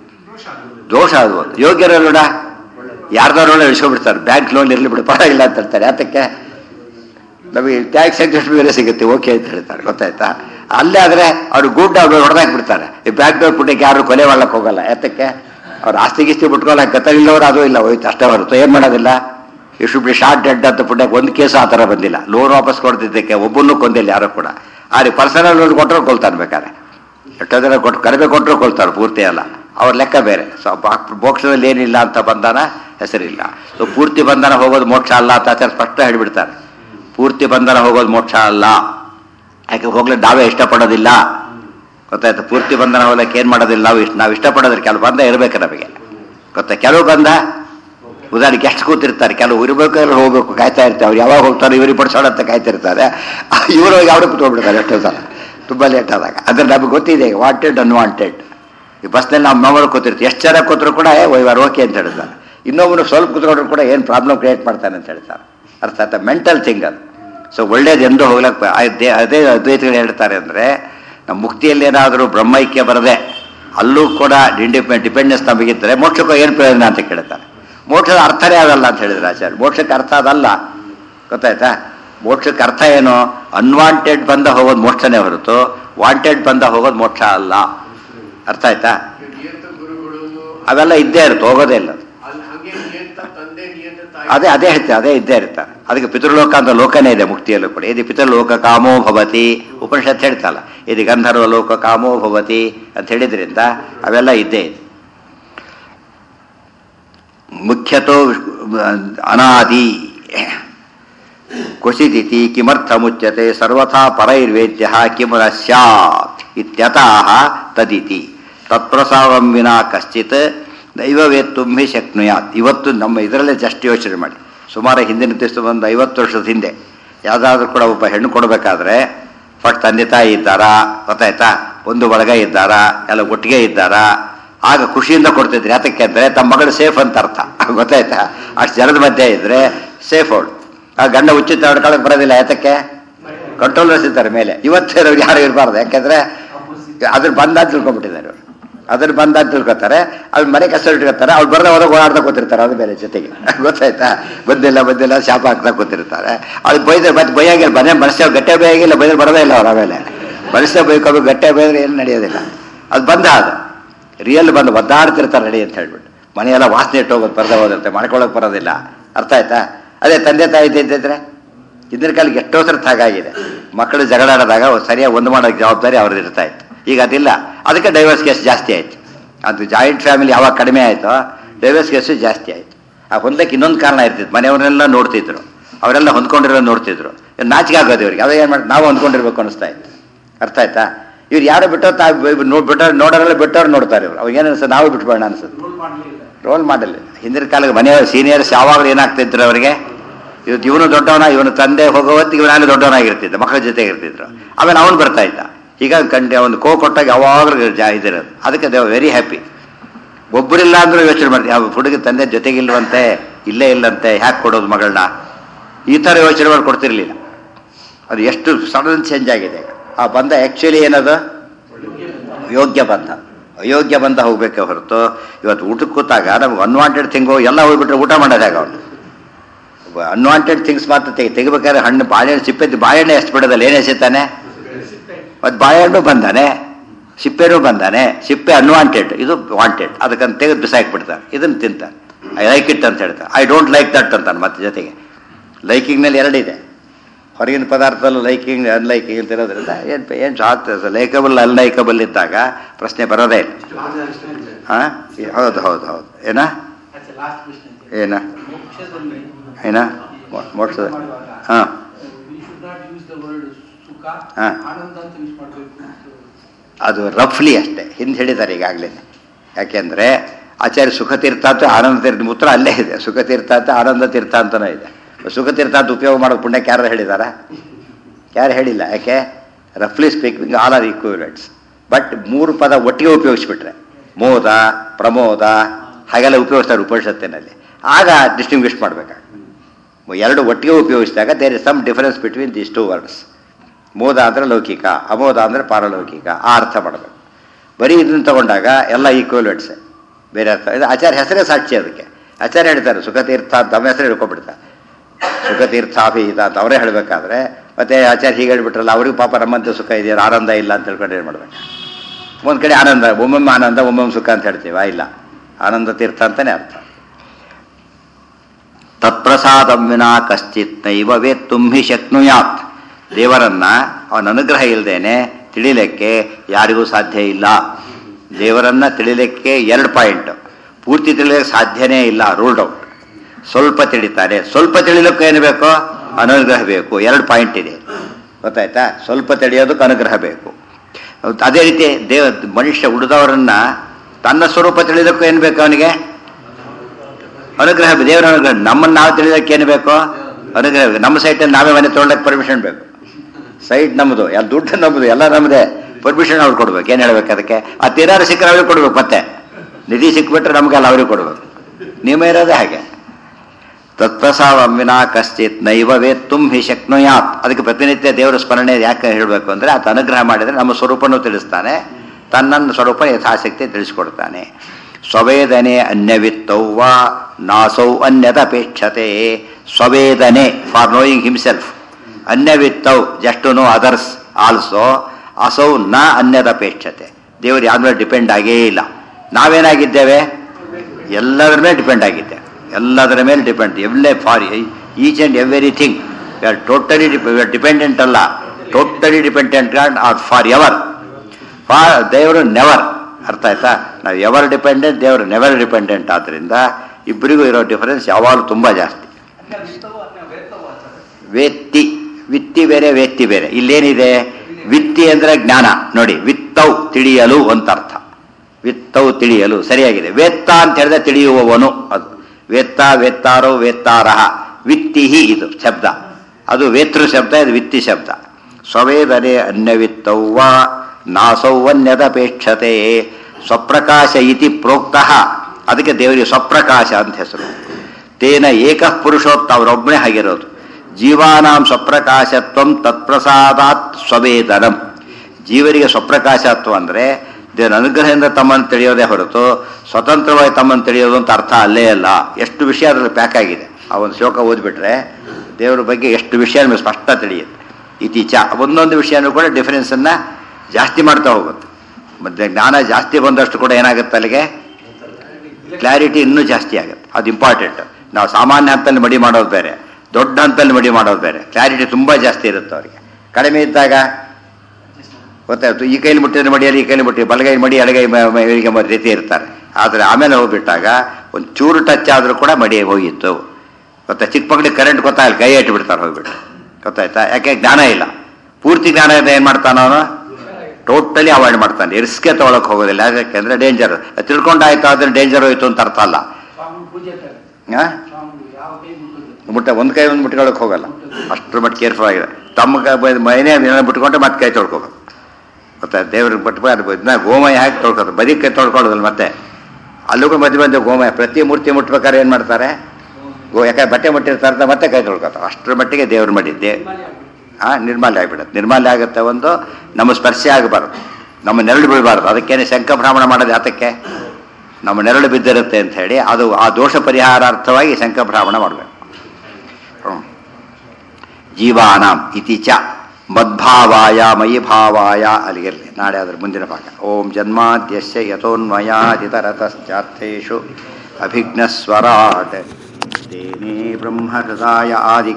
ದೋಷ ಅದು ಒಂದು. ಯೋಗ್ಯರ ಋಣ ಯಾರ್ದೋ ಋಣ ಇಳಿಸ್ಕೊಬಿಡ್ತಾರೆ ಬ್ಯಾಂಕ್ ಲೋನ್ ಇರಲಿ ಬಿಡು ಪರವಾಗಿಲ್ಲ ಅಂತ ಹೇಳ್ತಾರೆ ಯಾತಕ್ಕೆ ನಮಗೆ ಟ್ಯಾಕ್ಸ್ ಎಕ್ಸೆಪ್ಟ್ ಬೇರೆ ಸಿಗುತ್ತೆ ಓಕೆ ಅಂತ ಹೇಳ್ತಾರೆ ಗೊತ್ತಾಯ್ತಾ ಅಲ್ಲೇ ಆದರೆ ಅವ್ರು ಗೂಡ್ ಅವ್ರು ಹೊಡೆದಾಕ್ ಬಿಡ್ತಾರೆ ಈ ಬ್ಯಾಂಕ್ನವ್ರ ಪುಣ್ಯಕ್ಕೆ ಯಾರು ಕೊಲೆ ಮಾಡ್ಲಕ್ಕೆ ಹೋಗಲ್ಲ ಯಾತಕ್ಕೆ ಅವ್ರು ಆಸ್ತಿ ಗಿಸ್ತಿ ಬಿಟ್ಕೊಳಕ್ಕೆ ಗತವಿಲ್ಲವ್ರು ಅದು ಇಲ್ಲ ಹೋಯ್ತು ಅಷ್ಟೇ ಹೊರತು ಏನು ಮಾಡೋದಿಲ್ಲ ಇಷ್ಟು ಬಿ ಶಾರ್ಟ್ ಡೆಡ್ ಅಂತ ಪುಣ್ಯಕ್ಕೆ ಒಂದು ಕೇಸು ಆ ಥರ ಬಂದಿಲ್ಲ ಲೋನ್ ವಾಪಸ್ ಕೊಡ್ತಿದ್ದಕ್ಕೆ ಒಬ್ಬನ್ನೂ ಕೊಂದಿಲ್ಲ ಯಾರು ಕೂಡ ಆದ್ರೆ ಪರ್ಸನಲ್ ಲೋನ್ ಕೊಟ್ಟರು ಕೊಲ್ತಾನೆ ಬೇಕಾದ್ರೆ ಎಷ್ಟೋ ಜನ ಕೊಟ್ಟು ಕಡಿಮೆ ಕೊಟ್ಟರು ಕೊಳ್ತಾರೆ ಪೂರ್ತಿ ಅಲ್ಲ ಅವ್ರ ಲೆಕ್ಕ ಬೇರೆ ಸೊ ಮೋಕ್ಷದಲ್ಲಿ ಏನಿಲ್ಲ ಅಂತ ಬಂಧನ ಹೆಸರಿಲ್ಲ ಸೊ ಪೂರ್ತಿ ಬಂಧನ ಹೋಗೋದು ಮೋಕ್ಷ ಅಲ್ಲ ಅಂತ ಆಚಾರ್ಯ ಸ್ಪಷ್ಟ ಹೇಳ್ಬಿಡ್ತಾರೆ ಪೂರ್ತಿ ಬಂಧನ ಹೋಗೋದು ಮೋಕ್ಷ ಅಲ್ಲ ಯಾಕೆ ಹೋಗ್ಲಿ ನಾವೇ ಇಷ್ಟಪಡೋದಿಲ್ಲ ಗೊತ್ತಾಯ್ತು ಪೂರ್ತಿ ಬಂಧನ ಹೋಗ್ಲಿಕ್ಕೆ ಏನು ಮಾಡೋದಿಲ್ಲ ನಾವು ಇಷ್ಟ ನಾವು ಇಷ್ಟಪಡೋದ್ರೆ ಕೆಲವು ಬಂಧ ಇರಬೇಕು ನಮಗೆ ಗೊತ್ತಾ ಕೆಲವು ಬಂಧ ಉದಾಹರಣೆಗೆ ಎಷ್ಟು ಕೂತಿರ್ತಾರೆ ಕೆಲವು ಇರಬೇಕು ಎಲ್ಲ ಹೋಗ್ಬೇಕು ಕಾಯ್ತಾ ಇರ್ತಾರೆ ಅವ್ರು ಯಾವಾಗ ಹೋಗ್ತಾರೆ ಇವ್ರಿಗೆ ಪಡಿಸೋಣ ಅಂತ ಕಾಯ್ತಿರ್ತಾರೆ ಇವರು ಹೋಗಿ ಅವ್ರಿಗೆ ಕುತ್ಕೊಂಡ್ಬಿಡ್ತಾರೆ ಎಷ್ಟೋ ಸಲ ತುಂಬ ಲೇಟ್ ಆದಾಗ ಅದ್ರ ನಮಗೆ ಗೊತ್ತಿದೆ ವಾಂಟೆಡ್ ಅನ್ವಾಂಟೆಡ್ ಈ ಬಸ್ನಲ್ಲಿ ನಾವು ಮಾಮೂಲು ಕೂತಿರ್ತೀವಿ ಎಷ್ಟು ಜನ ಕೂತ್ರು ಕೂಡ ಏ ಇವರು ಓಕೆ ಅಂತ ಹೇಳ್ತಾರೆ ಇನ್ನೊಬ್ಬನು ಸ್ವಲ್ಪ ಕೂತ್ಕೊಂಡ್ರು ಕೂಡ ಏನು ಪ್ರಾಬ್ಲಮ್ ಕ್ರಿಯೇಟ್ ಮಾಡ್ತಾನೆ ಅಂತ ಹೇಳ್ತಾರೆ ಅರ್ಥ ಆಯ್ತಾ ಮೆಂಟಲ್ ಥಿಂಗ್ ಅದು ಸೊ ಒಳ್ಳೇದು ಎಂದು ಹೋಗ್ಲಕ್ಕೆ ಅದೇ ಅದೇ ಅದ್ವೈತಗಳು ಹೇಳ್ತಾರೆ ಅಂದರೆ ನಮ್ಮ ಮುಕ್ತಿಯಲ್ಲಿ ಏನಾದರೂ ಬ್ರಹ್ಮೈಕ್ಯ ಬರದೆ ಅಲ್ಲೂ ಕೂಡ ಇಂಡಿಪೆಂಡ್ ಡಿಪೆಂಡೆನ್ಸ್ ನಮಗಿದ್ದರೆ ಮೋಕ್ಷಕ್ಕೂ ಏನು ಪ್ರಯೋಜನ ಅಂತ ಕೇಳ್ತಾರೆ ಮೋಕ್ಷದ ಅರ್ಥನೇ ಅದಲ್ಲ ಅಂತ ಹೇಳಿದ್ರು ಆಚಾರ್ಯ ಮೋಕ್ಷಕ್ಕೆ ಅರ್ಥ ಅದಲ್ಲ ಗೊತ್ತಾಯ್ತಾ ಮೋಕ್ಷಕ್ಕೆ ಅರ್ಥ ಏನು ಅನ್ವಾಂಟೆಡ್ ಬಂದ ಹೋಗೋದು ಮೋಕ್ಷನೇ ಹೊರತು ವಾಂಟೆಡ್ ಬಂದ ಹೋಗೋದು ಮೋಕ್ಷ ಅಲ್ಲ ಅರ್ಥ ಆಯ್ತಾ ನಿಯತ ಗುರುಗಳು ಅವೆಲ್ಲ ಇದ್ದೇ ಇರುತ್ತೆ ಹೋಗೋದೇ ಇಲ್ಲ ಅದು. ಅಲ್ಲಿ ಹಂಗೆ ನಿಯತ ತಂದೆ ನಿಯತ ತಾಯಿ ಅದೇ ಅದೇ ಹೇಳ್ತಾರೆ ಅದೇ ಇದ್ದೇ ಇರ್ತಾರೆ ಅದಕ್ಕೆ ಪಿತೃಲೋಕ ಅಂತ ಲೋಕನೇ ಇದೆ ಮುಕ್ತಿಯಲ್ಲೂ ಕೂಡ ಇದು ಪಿತೃಲೋಕ ಕಾಮೋ ಭವತಿ ಉಪನಿಷತ್ ಹೇಳ್ತಲ್ಲ ಇದು ಗಂಧರ್ವ ಲೋಕ ಕಾಮೋ ಭವತಿ ಅಂತ ಹೇಳಿದ್ರಿಂದ ಅವೆಲ್ಲ ಇದ್ದೇ ಇದೆ ಮುಖ್ಯತೋ ಅನಾದಿ ಕ್ವಚಿದಿತಿ ಕಿಮರ್ಥಮುಚ್ಯತೆ ಸರ್ವಥಾ ಪರೈರ್ವೇದ್ಯ ಕಿಂ ನ ಸ್ಯಾತ್ ಇತ್ಯತಃ ತದಿತಿ ತತ್ಪ್ರಸಾದಂ ವಿನಾ ಕಶ್ಚಿತ್ ದೈವ ವೇತ್ತುಂ ಹಿ ಶಕ್ನುಯಾತ್ ಇವತ್ತು ನಮ್ಮ ಇದರಲ್ಲೇ ಜಸ್ಟ್ ಯೋಚನೆ ಮಾಡಿ ಸುಮಾರು ಹಿಂದಿನ ದಿವಸ ಒಂದು ಐವತ್ತು ವರ್ಷದ ಹಿಂದೆ ಯಾವುದಾದ್ರೂ ಕೂಡ ಒಬ್ಬ ಹೆಣ್ಣು ಕೊಡಬೇಕಾದ್ರೆ ಫಸ್ಟ್ ತಂದೆ ತಾಯಿ ಇದ್ದಾರಾ ಗೊತ್ತಾಯ್ತಾ ಒಂದು ಬಳಗ ಇದ್ದಾರಾ ಎಲ್ಲ ಒಟ್ಟಿಗೆ ಇದ್ದಾರಾ ಆಗ ಖುಷಿಯಿಂದ ಕೊಡ್ತಿದ್ರು ಯಾತಕ್ಕೆ ಅಂದರೆ ತಮ್ಮ ಮಗಳು ಸೇಫ್ ಅಂತ ಅರ್ಥ ಗೊತ್ತಾಯ್ತಾ ಅಷ್ಟು ಜನದ ಮಧ್ಯೆ ಇದ್ರೆ ಸೇಫ್ ಅವಳು ಆ ಗಂಡ ಉಚಿತ ಹೊಡ್ಕೊಳಕ್ ಬರೋದಿಲ್ಲ ಯಾತಕ್ಕೆ ಕಂಟ್ರೋಲರ್ಸ್ ಇದ್ದಾರೆ ಮೇಲೆ ಇವತ್ತೇನವ್ರು ಯಾರು ಇರಬಾರ್ದು ಯಾಕೆಂದ್ರೆ ಅದ್ರ ಬಂದ ಅಂತ ತಿಳ್ಕೊಂಡ್ಬಿಟ್ಟಿದ್ದಾರೆ ಇವರು ಅದ್ರ ಬಂದ ಅಂತ ತಿಳ್ಕೊತಾರೆ ಅವ್ರು ಮನೆ ಕಷ್ಟ ಇಟ್ಕೊತಾರೆ ಅವ್ರು ಬರದ ಹೊರಗೆ ಓಡಾಡ್ತಾ ಕೂತಿರ್ತಾರೆ ಅದ್ರ ಮೇಲೆ ಜೊತೆಗೆ ಗೊತ್ತಾಯ್ತಾ ಬಂದಿಲ್ಲ ಬಂದಿಲ್ಲ ಶಾಪ ಹಾಕ್ತಾ ಕೂತಿರ್ತಾರೆ ಅದು ಬೈದ್ರೆ ಮತ್ತೆ ಬೈಯಾಗಿಲ್ಲ ಮನೆ ಮನಸ್ಸೇ ಗಟ್ಟೆ ಬೈಯಾಗಿಲ್ಲ ಬೈದ್ರೆ ಬರೋದೇ ಇಲ್ಲ ಅವ್ರ ಆಮೇಲೆ ಮನಸ್ಸೇ ಬೈಕೋಬೇಕು ಗಟ್ಟೆ ಬೈದ್ರೆ ಏನು ನಡೆಯೋದಿಲ್ಲ ಅದು ಬಂದ ಅದು ರಿಯಲ್ ಬಂದು ಒದ್ದಾಡ್ತಿರ್ತಾರೆ ನಡಿ ಅಂತ ಹೇಳ್ಬಿಟ್ಟು ಮನೆಯೆಲ್ಲ ವಾಸನೆ ಇಟ್ಟು ಹೋಗೋದು ಬರದೇ ಹೋದಂತೆ ಮಾಡ್ಕೊಳಕ್ ಬರೋದಿಲ್ಲ ಅರ್ಥ ಆಯ್ತಾ ಅದೇ ತಂದೆ ತಾಯಿ ಇದ್ದಿದ್ರೆ ಹಿಂದಿನ ಕಾಲಕ್ಕೆ ಎಷ್ಟೋ ಸರ್ತಿ ಹಾಗಾಗಿದೆ ಮಕ್ಕಳು ಜಗಳಾಡಿದಾಗ ಸರಿಯಾಗಿ ಒಂದು ಮಾಡೋ ಜವಾಬ್ದಾರಿ ಅವ್ರದ್ದು ಇರ್ತಾ ಇತ್ತು ಈಗ ಅದಿಲ್ಲ ಅದಕ್ಕೆ ಡೈವರ್ಸ್ ಕೇಸ್ ಜಾಸ್ತಿ ಆಯ್ತು ಅದು ಜಾಯಿಂಟ್ ಫ್ಯಾಮಿಲಿ ಯಾವಾಗ ಕಡಿಮೆ ಆಯಿತೋ ಡೈವರ್ಸ್ ಕೇಸು ಜಾಸ್ತಿ ಆಯಿತು ಆ ಹೊಂದಕ್ಕೆ ಇನ್ನೊಂದು ಕಾರಣ ಇರ್ತಿತ್ತು ಮನೆಯವರೆಲ್ಲ ನೋಡ್ತಿದ್ರು ಅವರೆಲ್ಲ ಹೊಂದ್ಕೊಂಡಿರೋ ನೋಡ್ತಿದ್ರು ಇವ್ರು ನಾಚಿಕೆ ಆಗೋದು ಇವ್ರಿಗೆ ಅದೇ ಏನು ಮಾಡಿ ನಾವು ಹೊಂದ್ಕೊಂಡಿರ್ಬೇಕು ಅನಿಸ್ತಾ ಇತ್ತು ಅರ್ಥ ಆಯ್ತಾ ಇವ್ರು ಯಾರು ಬಿಟ್ಟೋ ತಾ ಬಿಟ್ಟೋ ನೋಡೋರೆಲ್ಲ ಬಿಟ್ಟವ್ರು ನೋಡ್ತಾರೆ ಇವ್ರು ಅವಾಗ ಏನು ಅನ್ಸುತ್ತೆ ನಾವು ಬಿಟ್ಬೇಡ ಅನ್ಸುತ್ತೆ ರೋಲ್ ಮಾಡಲಿಲ್ಲ ರೋಲ್ ಮಾಡಲ್ಲ ಹಿಂದಿನ ಕಾಲಕ್ಕೆ ಮನೆಯವರು ಸೀನಿಯರ್ಸ್ ಯಾವಾಗಲೂ ಏನಾಗ್ತಿದ್ರು ಅವರಿಗೆ ಇವತ್ತು ಇವನು ದೊಡ್ಡವನ ಇವನು ತಂದೆ ಹೋಗೋ ಹೊತ್ತಿಗೆ ಇವನಾಗಲೂ ದೊಡ್ಡವನಾಗಿರ್ತಿದ್ದ ಮಕ್ಕಳ ಜೊತೆಗೆ ಇರ್ತಿದ್ರು ಆಮೇಲೆ ಅವನು ಬರ್ತಾ ಇದ್ದ ಈಗ ಕಂಡೆ ಒಂದು ಕೋ ಕೊಟ್ಟಾಗ ಯಾವಾಗಲೂ ಜಾ ಇದಿರೋದು ಅದಕ್ಕೆ ದೇ ವೆರಿ ಹ್ಯಾಪಿ ಒಬ್ಬರಿಲ್ಲ ಅಂದ್ರೂ ಯೋಚನೆ ಮಾಡ್ತೀವಿ ಆ ಹುಡುಗ ತಂದೆ ಜೊತೆಗಿಲ್ವಂತೆ ಇಲ್ಲೇ ಇಲ್ಲಂತೆ ಹ್ಯಾಕ್ ಕೊಡೋದು ಮಗಳನ್ನ ಈ ಥರ ಯೋಚನೆ ಮಾಡಿ ಕೊಡ್ತಿರ್ಲಿಲ್ಲ ಅದು ಎಷ್ಟು ಸಡನ್ ಚೇಂಜ್ ಆಗಿದೆ ಆ ಬಂಧ ಆ್ಯಕ್ಚುಲಿ ಏನದು ಯೋಗ್ಯ ಬಂಧ ಅಯೋಗ್ಯ ಬಂಧ ಹೋಗ್ಬೇಕೆ ಹೊರತು ಇವತ್ತು ಊಟಕ್ಕೆ ಕೂತಾಗ ನಮ್ಗೆ ಅನ್ವಾಂಟೆಡ್ ಥಿಂಗು ಎಲ್ಲ ಹೋಗ್ಬಿಟ್ರೆ ಊಟ ಮಾಡೋದಾಗ ಅವನು ಅನ್ವಾಂಟೆಡ್ ಥಿಂಗ್ಸ್ ಮಾತ್ರ ತೆಗಿ ತೆಗಿಬೇಕಾದ್ರೆ ಹಣ್ಣು ಬಾಳೆಹಣ್ಣು ಸಿಪ್ಪೆ ಬಾಳೆಹಣ್ಣೆ ಎಷ್ಟು ಬಿಡೋದಲ್ಲ ಏನು ಎಸಿತಾನೆ ಮತ್ತು ಬಾಳೆಹಣ್ಣು ಬಂದಾನೆ ಸಿಪ್ಪೆನೂ ಬಂದಾನೆ ಸಿಪ್ಪೆ ಅನ್ವಾಂಟೆಡ್ ಇದು ವಾಂಟೆಡ್ ಅದಕ್ಕಂತ ತೆಗೆದು ಬಿಸಾಕ್ಬಿಡ್ತಾನೆ ಇದನ್ನು ತಿಂತಾನೆ ಐ ಲೈಕ್ ಇಟ್ ಅಂತ ಹೇಳ್ತಾನೆ ಐ ಡೋಂಟ್ ಲೈಕ್ ದಟ್ ಅಂತಾನೆ ಮತ್ತೆ ಜೊತೆಗೆ ಲೈಕಿಂಗ್ನಲ್ಲಿ ಎರಡಿದೆ ಹೊರಗಿನ ಪದಾರ್ಥದಲ್ಲೂ ಲೈಕಿಂಗ್ ಅನ್ಲೈಕಿಂಗ್ ಅಂತ ಇರೋದ್ರಿಂದ ಏನು ಏನು ಆಗ್ತದೆ ಲೈಕಬಲ್ ಅನ್ಲೈಕಬಲ್ ಇದ್ದಾಗ ಪ್ರಶ್ನೆ ಬರೋದೇ ಇಲ್ಲ ಹಾಂ ಹೌದು ಹೌದು ಹೌದು ಏನ ಲಾಸ್ಟ್ ಕ್ವಶನ್ ಏನ ಮೋಕ್ಷದಲ್ಲಿ ಏನ ಮೋ- ಮೋಕ್ಷದ ಮಾಡುವಾಗ ಹಾಂ we should not use the word ಸುಖ ಸುಖ ಹಾ. ಆನಂದ ಅಂತ ಯೂಸ್ ಮಾಡಬೇಕು ಅದು ರಫ್ಲಿ ಅಷ್ಟೇ ಹಿಂದೆ ಹೇಳಿದ್ದಾರೆ ಈಗಾಗಲೇ ಯಾಕೆಂದರೆ ಆಚಾರ್ಯ ಸುಖ ತೀರ್ಥ ಅಂತ ಆನಂದ ತೀರ್ಥ ಉತ್ತರ ಅಲ್ಲೇ ಇದೆ ಸುಖ ತೀರ್ಥ ಅಂತ ಆನಂದ ತೀರ್ಥ ಅಂತಲೇ ಇದೆ ಸುಖ ತೀರ್ಥ ಅಂತ ಉಪಯೋಗ ಮಾಡೋದು ಪುಣ್ಯಕ್ಕೆ ಯಾರು ಹೇಳಿದಾರ ಯಾರು ಹೇಳಿಲ್ಲ ಯಾಕೆ ರಫ್ಲಿ speaking all are equivalents but ಮೂರು ಪದ ಒಟ್ಟಿಗೆ ಉಪಯೋಗಿಸ್ಬಿಟ್ರೆ ಮೋದ ಪ್ರಮೋದ ಹಾಗೆಲ್ಲ ಉಪಯೋಗಿಸ್ತಾರೆ ಉಪನಿಷತ್ತಿನಲ್ಲಿ ಆಗ ಡಿಸ್ಟಿಂಗ್ವಿಷ್ ಮಾಡಬೇಕಾಗ ಎರಡು ಒಟ್ಟಿಗೆ ಉಪಯೋಗಿಸಿದಾಗ there is some difference between these two words ಮೋದ ಅಂದರೆ ಲೌಕಿಕ ಅಮೋದ ಅಂದರೆ ಪಾರಲೌಕಿಕ ಆ ಅರ್ಥ ಮಾಡಬೇಕು ಬರೀ ಇದನ್ನು ತಗೊಂಡಾಗ ಎಲ್ಲ ಈಕ್ವಲೆಂಟ್ಸೆ ಬೇರೆ ಅರ್ಥ ಇದು ಆಚಾರ್ಯ ಹೆಸರೇ ಸಾಕ್ಷಿ ಅದಕ್ಕೆ ಆಚಾರ್ಯ ಹೇಳ್ತಾರೆ ಸುಖತೀರ್ಥ ಅಂತ ತಮ್ಮ ಹೆಸರು ಹೇಳ್ಕೊಂಡ್ಬಿಡ್ತಾರೆ ಸುಖತೀರ್ಥಾಭಿಹಿತ ಅಂತ ಅವರೇ ಹೇಳಬೇಕಾದ್ರೆ ಮತ್ತೆ ಆಚಾರ್ಯ ಹೀಗೆ ಹೇಳ್ಬಿಟ್ರಲ್ಲ ಅವ್ರಿಗೂ ಪಾಪ ನಮ್ಮಂತೆ ಸುಖ ಇದೆಯಾ ಆನಂದ ಇಲ್ಲ ಅಂತ ಹೇಳ್ಕೊಂಡು ಏನು ಮಾಡ್ಬೇಕು ಒಂದು ಕಡೆ ಆನಂದ ಒಮ್ಮೊಮ್ಮೆ ಆನಂದ ಒಮ್ಮೊಮ್ಮೆ ಸುಖ ಅಂತ ಹೇಳ್ತೀವಿ ಇಲ್ಲ ಆನಂದ ತೀರ್ಥ ಅಂತಲೇ ಅರ್ಥ ತತ್ಪ್ರಸಾದಂ ವಿನಾ ಕಶ್ಚಿತ್ ನೈವ ವೇತ್ತುಂ ಹಿ ಶಕ್ನುಯಾತ್ ದೇವರನ್ನ ಅವನ ಅನುಗ್ರಹ ಇಲ್ಲದೇನೆ ತಿಳಿಲಿಕ್ಕೆ ಯಾರಿಗೂ ಸಾಧ್ಯ ಇಲ್ಲ ದೇವರನ್ನ ತಿಳಿಲಿಕ್ಕೆ ಎರಡು ಪಾಯಿಂಟ್ ಪೂರ್ತಿ ತಿಳಿಲಿಕ್ಕೆ ಸಾಧ್ಯನೇ ಇಲ್ಲ ರೂಲ್ಡ್ ಔಟ್ ಸ್ವಲ್ಪ ತಿಳಿತಾರೆ ಸ್ವಲ್ಪ ತಿಳಿಲಿಕ್ಕೆ ಏನು ಬೇಕೋ ಅನುಗ್ರಹ ಬೇಕು ಎರಡು ಪಾಯಿಂಟ್ ಇದೆ ಗೊತ್ತಾಯ್ತಾ ಸ್ವಲ್ಪ ತಿಳಿಯೋದಕ್ಕೆ ಅನುಗ್ರಹ ಬೇಕು ಅದೇ ರೀತಿ ದೇವ ಮನುಷ್ಯ ಉಳಿದವರನ್ನ ತನ್ನ ಸ್ವರೂಪ ತಿಳಿಯೋದಕ್ಕೂ ಏನು ಬೇಕು ಅವನಿಗೆ ಅನುಗ್ರಹ ದೇವರ ಅನುಗ್ರಹ ನಮ್ಮನ್ನು ನಾವು ತಿಳಿಯೋದಕ್ಕೆ ಏನು ಬೇಕು ಅನುಗ್ರಹ ಬೇಕು. ನಮ್ಮ ಸೈಟಲ್ಲಿ ನಾವೇ ಮನೆ ತೊಗೊಳಕ್ಕೆ ಪರ್ಮಿಷನ್ ಬೇಕು ಸೈಟ್ ನಮ್ಮದು ಎಲ್ಲ ದುಡ್ಡು ನಮ್ಮದು ಎಲ್ಲ ನಮ್ಮದೇ ಪರ್ಮಿಷನ್ ಅವ್ರು ಕೊಡ್ಬೇಕು ಏನು ಹೇಳ್ಬೇಕು ಅದಕ್ಕೆ ಆ ತೀರಾರು ಸಿಕ್ಕರೆ ಅವ್ರಿಗೆ ಕೊಡ್ಬೇಕು ಮತ್ತೆ ನಿಧಿ ಸಿಕ್ಬಿಟ್ರೆ ನಮಗೆಲ್ಲ ಅವ್ರಿಗೆ ಕೊಡ್ಬೇಕು ನಿಯಮ ಇರೋದೇ ಹಾಗೆ ತತ್ಪ್ರಸಾವಮಿನ ಕಶ್ಚಿತ್ ನೈವ ವೇತ್ತುಂ ಹಿ ಶಕ್ನುಯಾತ್ ಅದಕ್ಕೆ ಪ್ರತಿನಿತ್ಯ ದೇವರ ಸ್ಮರಣೆ ಯಾಕೆ ಹೇಳಬೇಕು ಅಂದರೆ ಆತ ಅನುಗ್ರಹ ಮಾಡಿದರೆ ನಮ್ಮ ಸ್ವರೂಪನೂ ತಿಳಿಸ್ತಾನೆ ತನ್ನನ್ನು ಸ್ವರೂಪ ಯಥಾಶಕ್ತಿ ತಿಳಿಸ್ಕೊಡ್ತಾನೆ ಸ್ವವೇದನೆ ಅನ್ಯವಿತ್ತೌವ ನಾಸೌ ಅನ್ಯದಪೇಕ್ಷತೆ ಸ್ವವೇದನೆ ಫಾರ್ ನೋಯಿಂಗ್ ಹಿಮ್ಸೆಲ್ಫ್ ಅನ್ಯವಿತ್ತೌ just to know others also ಅಸೌ ನ ಅನ್ಯದಪೇಕ್ಷತೆ ದೇವರು ಯಾರ ಮೇಲೆ ಡಿಪೆಂಡ್ ಆಗೇ ಇಲ್ಲ ನಾವೇನಾಗಿದ್ದೇವೆ ಎಲ್ಲದರ ಮೇಲೆ ಡಿಪೆಂಡ್ ಆಗಿದ್ದೆ ಎಲ್ಲದರ ಮೇಲೆ ಡಿಪೆಂಡ್ ಎವ್ಲೆ for each and everything we are totally dependent ಅಲ್ಲ totally dependent are forever for ದೇವರು ನೆವರ್ ಅರ್ಥ ಆಯ್ತಾ ನಾವು ಎವರ್ ಡಿಪೆಂಡೆಂಟ್ ದೇವರು ನೆವರ್ ಡಿಪೆಂಡೆಂಟ್ ಆದ್ದರಿಂದ ಇಬ್ಬರಿಗೂ ಇರೋ ಡಿಫರೆನ್ಸ್ ಯಾವಾಗಲೂ ತುಂಬ ಜಾಸ್ತಿ ಅನ್ಯ ವಿತ್ತವು ಅನ್ಯ ವೇತ್ತವು ಆಚಾರ್ಯ ವೇತ್ತಿ ವಿತ್ತಿ ಬೇರೆ ವೇತ್ತಿ ಬೇರೆ ಇಲ್ಲೇನಿದೆ ವಿತ್ತಿ ಅಂದ್ರೆ ಜ್ಞಾನ ನೋಡಿ ವಿತ್ತೌ ತಿಳಿಯಲು ಅಂತ ಅರ್ಥ ವಿತ್ತೌ ತಿಳಿಯಲು ಸರಿಯಾಗಿದೆ ವೇತ್ತ ಅಂತ ಹೇಳಿದ್ರೆ ತಿಳಿಯುವವನು ಅದು ವೇತ್ತ ವೇತ್ತಾರೋ ವೇತ್ತಾರಹ ವಿತ್ತಿಹಿ ಇದು ಶಬ್ದ ಅದು ವೇತೃ ಶಬ್ದ ಇದು ವಿತ್ತಿ ಶಬ್ದ ಸ್ವವೇದನೆ ಅನ್ಯವಿತ್ತೌವ ನಾಸೌವನ್ಯದಪೇಕ್ಷತೆ ಸ್ವಪ್ರಕಾಶ ಇತಿ ಪ್ರೋಕ್ತಃ ಅದಕ್ಕೆ ದೇವರಿಗೆ ಸ್ವಪ್ರಕಾಶ ಅಂತ ಹೆಸರು ತೇನ ಏಕಃ ಪುರುಷೋತ್ತ ಅವರೊಬ್ಬನೇ ಆಗಿರೋದು ಜೀವಾನಾಂ ಸ್ವಪ್ರಕಾಶತ್ವಂ ತತ್ಪ್ರಸಾದಾತ್ ಸ್ವವೇದನಂ ಜೀವರಿಗೆ ಸ್ವಪ್ರಕಾಶತ್ವ ಅಂದರೆ ದೇವರ ಅನುಗ್ರಹದಿಂದ ತಮ್ಮನ್ನು ತಿಳಿಯೋದೇ ಹೊರತು ಸ್ವತಂತ್ರವಾಗಿ ತಮ್ಮನ್ನು ತಿಳಿಯೋದು ಅಂತ ಅರ್ಥ ಅಲ್ಲೇ ಅಲ್ಲ ಎಷ್ಟು ವಿಷಯ ಅದರಲ್ಲಿ ಪ್ಯಾಕ್ ಆಗಿದೆ ಆ ಒಂದು ಶ್ಲೋಕ ಓದ್ಬಿಟ್ರೆ ದೇವರ ಬಗ್ಗೆ ಎಷ್ಟು ವಿಷಯ ನಮಗೆ ಸ್ಪಷ್ಟ ತಿಳಿಯುತ್ತೆ ಇತ್ತೀಚ ಒಂದೊಂದು ವಿಷಯನೂ ಕೂಡ ಡಿಫರೆನ್ಸನ್ನು ಜಾಸ್ತಿ ಮಾಡ್ತಾ ಹೋಗುತ್ತೆ ಮತ್ತು ಜ್ಞಾನ ಜಾಸ್ತಿ ಬಂದಷ್ಟು ಕೂಡ ಏನಾಗುತ್ತೆ ಅಲ್ಲಿಗೆ ಕ್ಲಾರಿಟಿ ಇನ್ನೂ ಜಾಸ್ತಿ ಆಗುತ್ತೆ ಅದು ಇಂಪಾರ್ಟೆಂಟ್ ನಾವು ಸಾಮಾನ್ಯ ಹಂತದಲ್ಲಿ ಮಡಿ ಮಾಡೋದು ಬೇರೆ ದೊಡ್ಡ ಹಂತದಲ್ಲಿ ಮಡಿ ಮಾಡೋದು ಬೇರೆ ಕ್ಲಾರಿಟಿ ತುಂಬ ಜಾಸ್ತಿ ಇರುತ್ತೆ ಅವರಿಗೆ ಕಡಿಮೆ ಇದ್ದಾಗ ಗೊತ್ತಾಯ್ತು ಈ ಕೈಲಿ ಮುಟ್ಟಿದ್ರೆ ಮಡಿಯಲ್ಲಿ ಈ ಕೈಲಿ ಮುಟ್ಟಿ ಬಲಗೈ ಮಡಿ ಎಡಗೈ ಮ- ಮ- ಇವರಿಗೆ ಮ- ರೀತಿ ಇರ್ತಾರೆ ಆದರೆ ಆಮೇಲೆ ಹೋಗ್ಬಿಟ್ಟಾಗ ಒಂದು ಚೂರು ಟಚ್ ಆದರೂ ಕೂಡ ಮಡಿ ಹೋಗಿತ್ತು ಗೊತ್ತಾ ಚಿಕ್ಕ ಮಕ್ಕಳಿಗೆ ಕರೆಂಟ್ ಗೊತ್ತಾಗಲ್ಲ ಕೈ ಇಟ್ಬಿಡ್ತಾರೆ ಹೋಗ್ಬಿಟ್ಟು ಗೊತ್ತಾಯ್ತಾ ಯಾಕೆ ಜ್ಞಾನ ಇಲ್ಲ ಪೂರ್ತಿ ಜ್ಞಾನ ಇದೆ ಏನು ಮಾಡ್ತಾನ ಅವನು ಟೋಟಲಿ ಅವಾಯ್ಡ್ ಮಾಡ್ತಾನೆ ರಿಸ್ಕೆ ತೊಗೊಳಕ್ ಹೋಗೋದಿಲ್ಲ ಯಾಕೆಂದ್ರೆ ಡೇಂಜರ್ ತಿಳ್ಕೊಂಡಾಯ್ತು ಆದ್ರೆ ಡೇಂಜರ್ ಹೋಯ್ತು ಅಂತ ಅರ್ಥ ಅಲ್ಲ ಸ್ವಾಮಿ ಪೂಜೆ ತರ ಆ? ಸ್ವಾಮಿ ಯಾವ ಕೈ ಮುಟ್ಟುದು ಮುಟ್ಟ ಒಂದು ಕೈ ಒಂದು ಮುಟ್ಕೊಳಕ್ ಹೋಗಲ್ಲ ಅಷ್ಟ್ರ ಮಟ್ಟ ಕೇರ್ಫುಲ್ ಆಗಿದೆ ತಮ್ಮ ಕೈ ಬ- ಮೈನೇ ಏನಾದ್ರು ಬಿಟ್ಕೊಂಡ್ರೆ ಮತ್ತೆ ಕೈ ತೊಳ್ಕೋಬೇಕು ಮತ್ತೆ ದೇವ್ರಿಗೆ ಬಿಟ್ಟು ಅದು ಇದನ್ನ ಗೋಮಯ ಹಾಕಿ ತೊಳ್ಕೊತಾರೆ ಬರೀ ಕೈ ತೊಳ್ಕೊಳ್ಳೋದಿಲ್ಲ ಮತ್ತೆ ಅಲ್ಲೂ ಕೂಡ ಮಧ್ಯೆ ಮಧ್ಯೆ ಗೋಮಯ ಪ್ರತಿ ಮೂರ್ತಿ ಮುಟ್ಬೇಕಾದ್ರೆ ಏನು ಮಾಡ್ತಾರೆ ಗೋ ಯಾಕೆ ಬಟ್ಟೆ ಮುಟ್ಟಿರ್ತಾರೆ ಅಂತ ಮತ್ತೆ ಕೈ ತೊಳ್ಕೊತಾರೆ ಅಷ್ಟರ ಮಟ್ಟಿಗೆ ದೇವ್ರು ಮಾಡಿದ್ದೆ ನಿರ್ಮಾಲ್ಯ ಆಗ್ಬಿಟ್ಟು ಆ ನಿರ್ಮಾಲ್ಯ ಆಗಿಬಿಡುತ್ತೆ ನಿರ್ಮಾಲ್ಯ ಆಗುತ್ತೆ ಒಂದು ನಮ್ಮ ಸ್ಪರ್ಶ ಆಗಬಾರ್ದು ನಮ್ಮ ನೆರಳು ಬೀಳಬಾರ್ದು ಅದಕ್ಕೇನೆ ಶಂಕ ಭ್ರಮಣ ಮಾಡೋದು ಯಾತಕ್ಕೆ ನಮ್ಮ ನೆರಳು ಬಿದ್ದಿರುತ್ತೆ ಅಂತ ಹೇಳಿ ಅದು ಆ ದೋಷ ಪರಿಹಾರಾರ್ಥವಾಗಿ ಶಂಕ ಭ್ರಮಣ ಮಾಡಬೇಕು ಜೀವಾನಾಂ ಇತಿ ಚ ಮದ್ಭಾವಾಯ ಮಯಿ ಭಾವಾಯ ಅಲ್ಲಿಗಿರಲಿ ನಾಳೆ ಅದರ ಮುಂದಿನ ಭಾಗ ಓಂ ಜನ್ಮಾದ್ಯಸ್ಯ ಯಥೋನ್ಮಯಾದಿತರತಶ್ಚಾರ್ಥೇಷು ಅಭಿಘ್ನಸ್ವರಾಟ್ ತೇನೇ ಬ್ರಹ್ಮಹೃದಾಯ ಆದಿ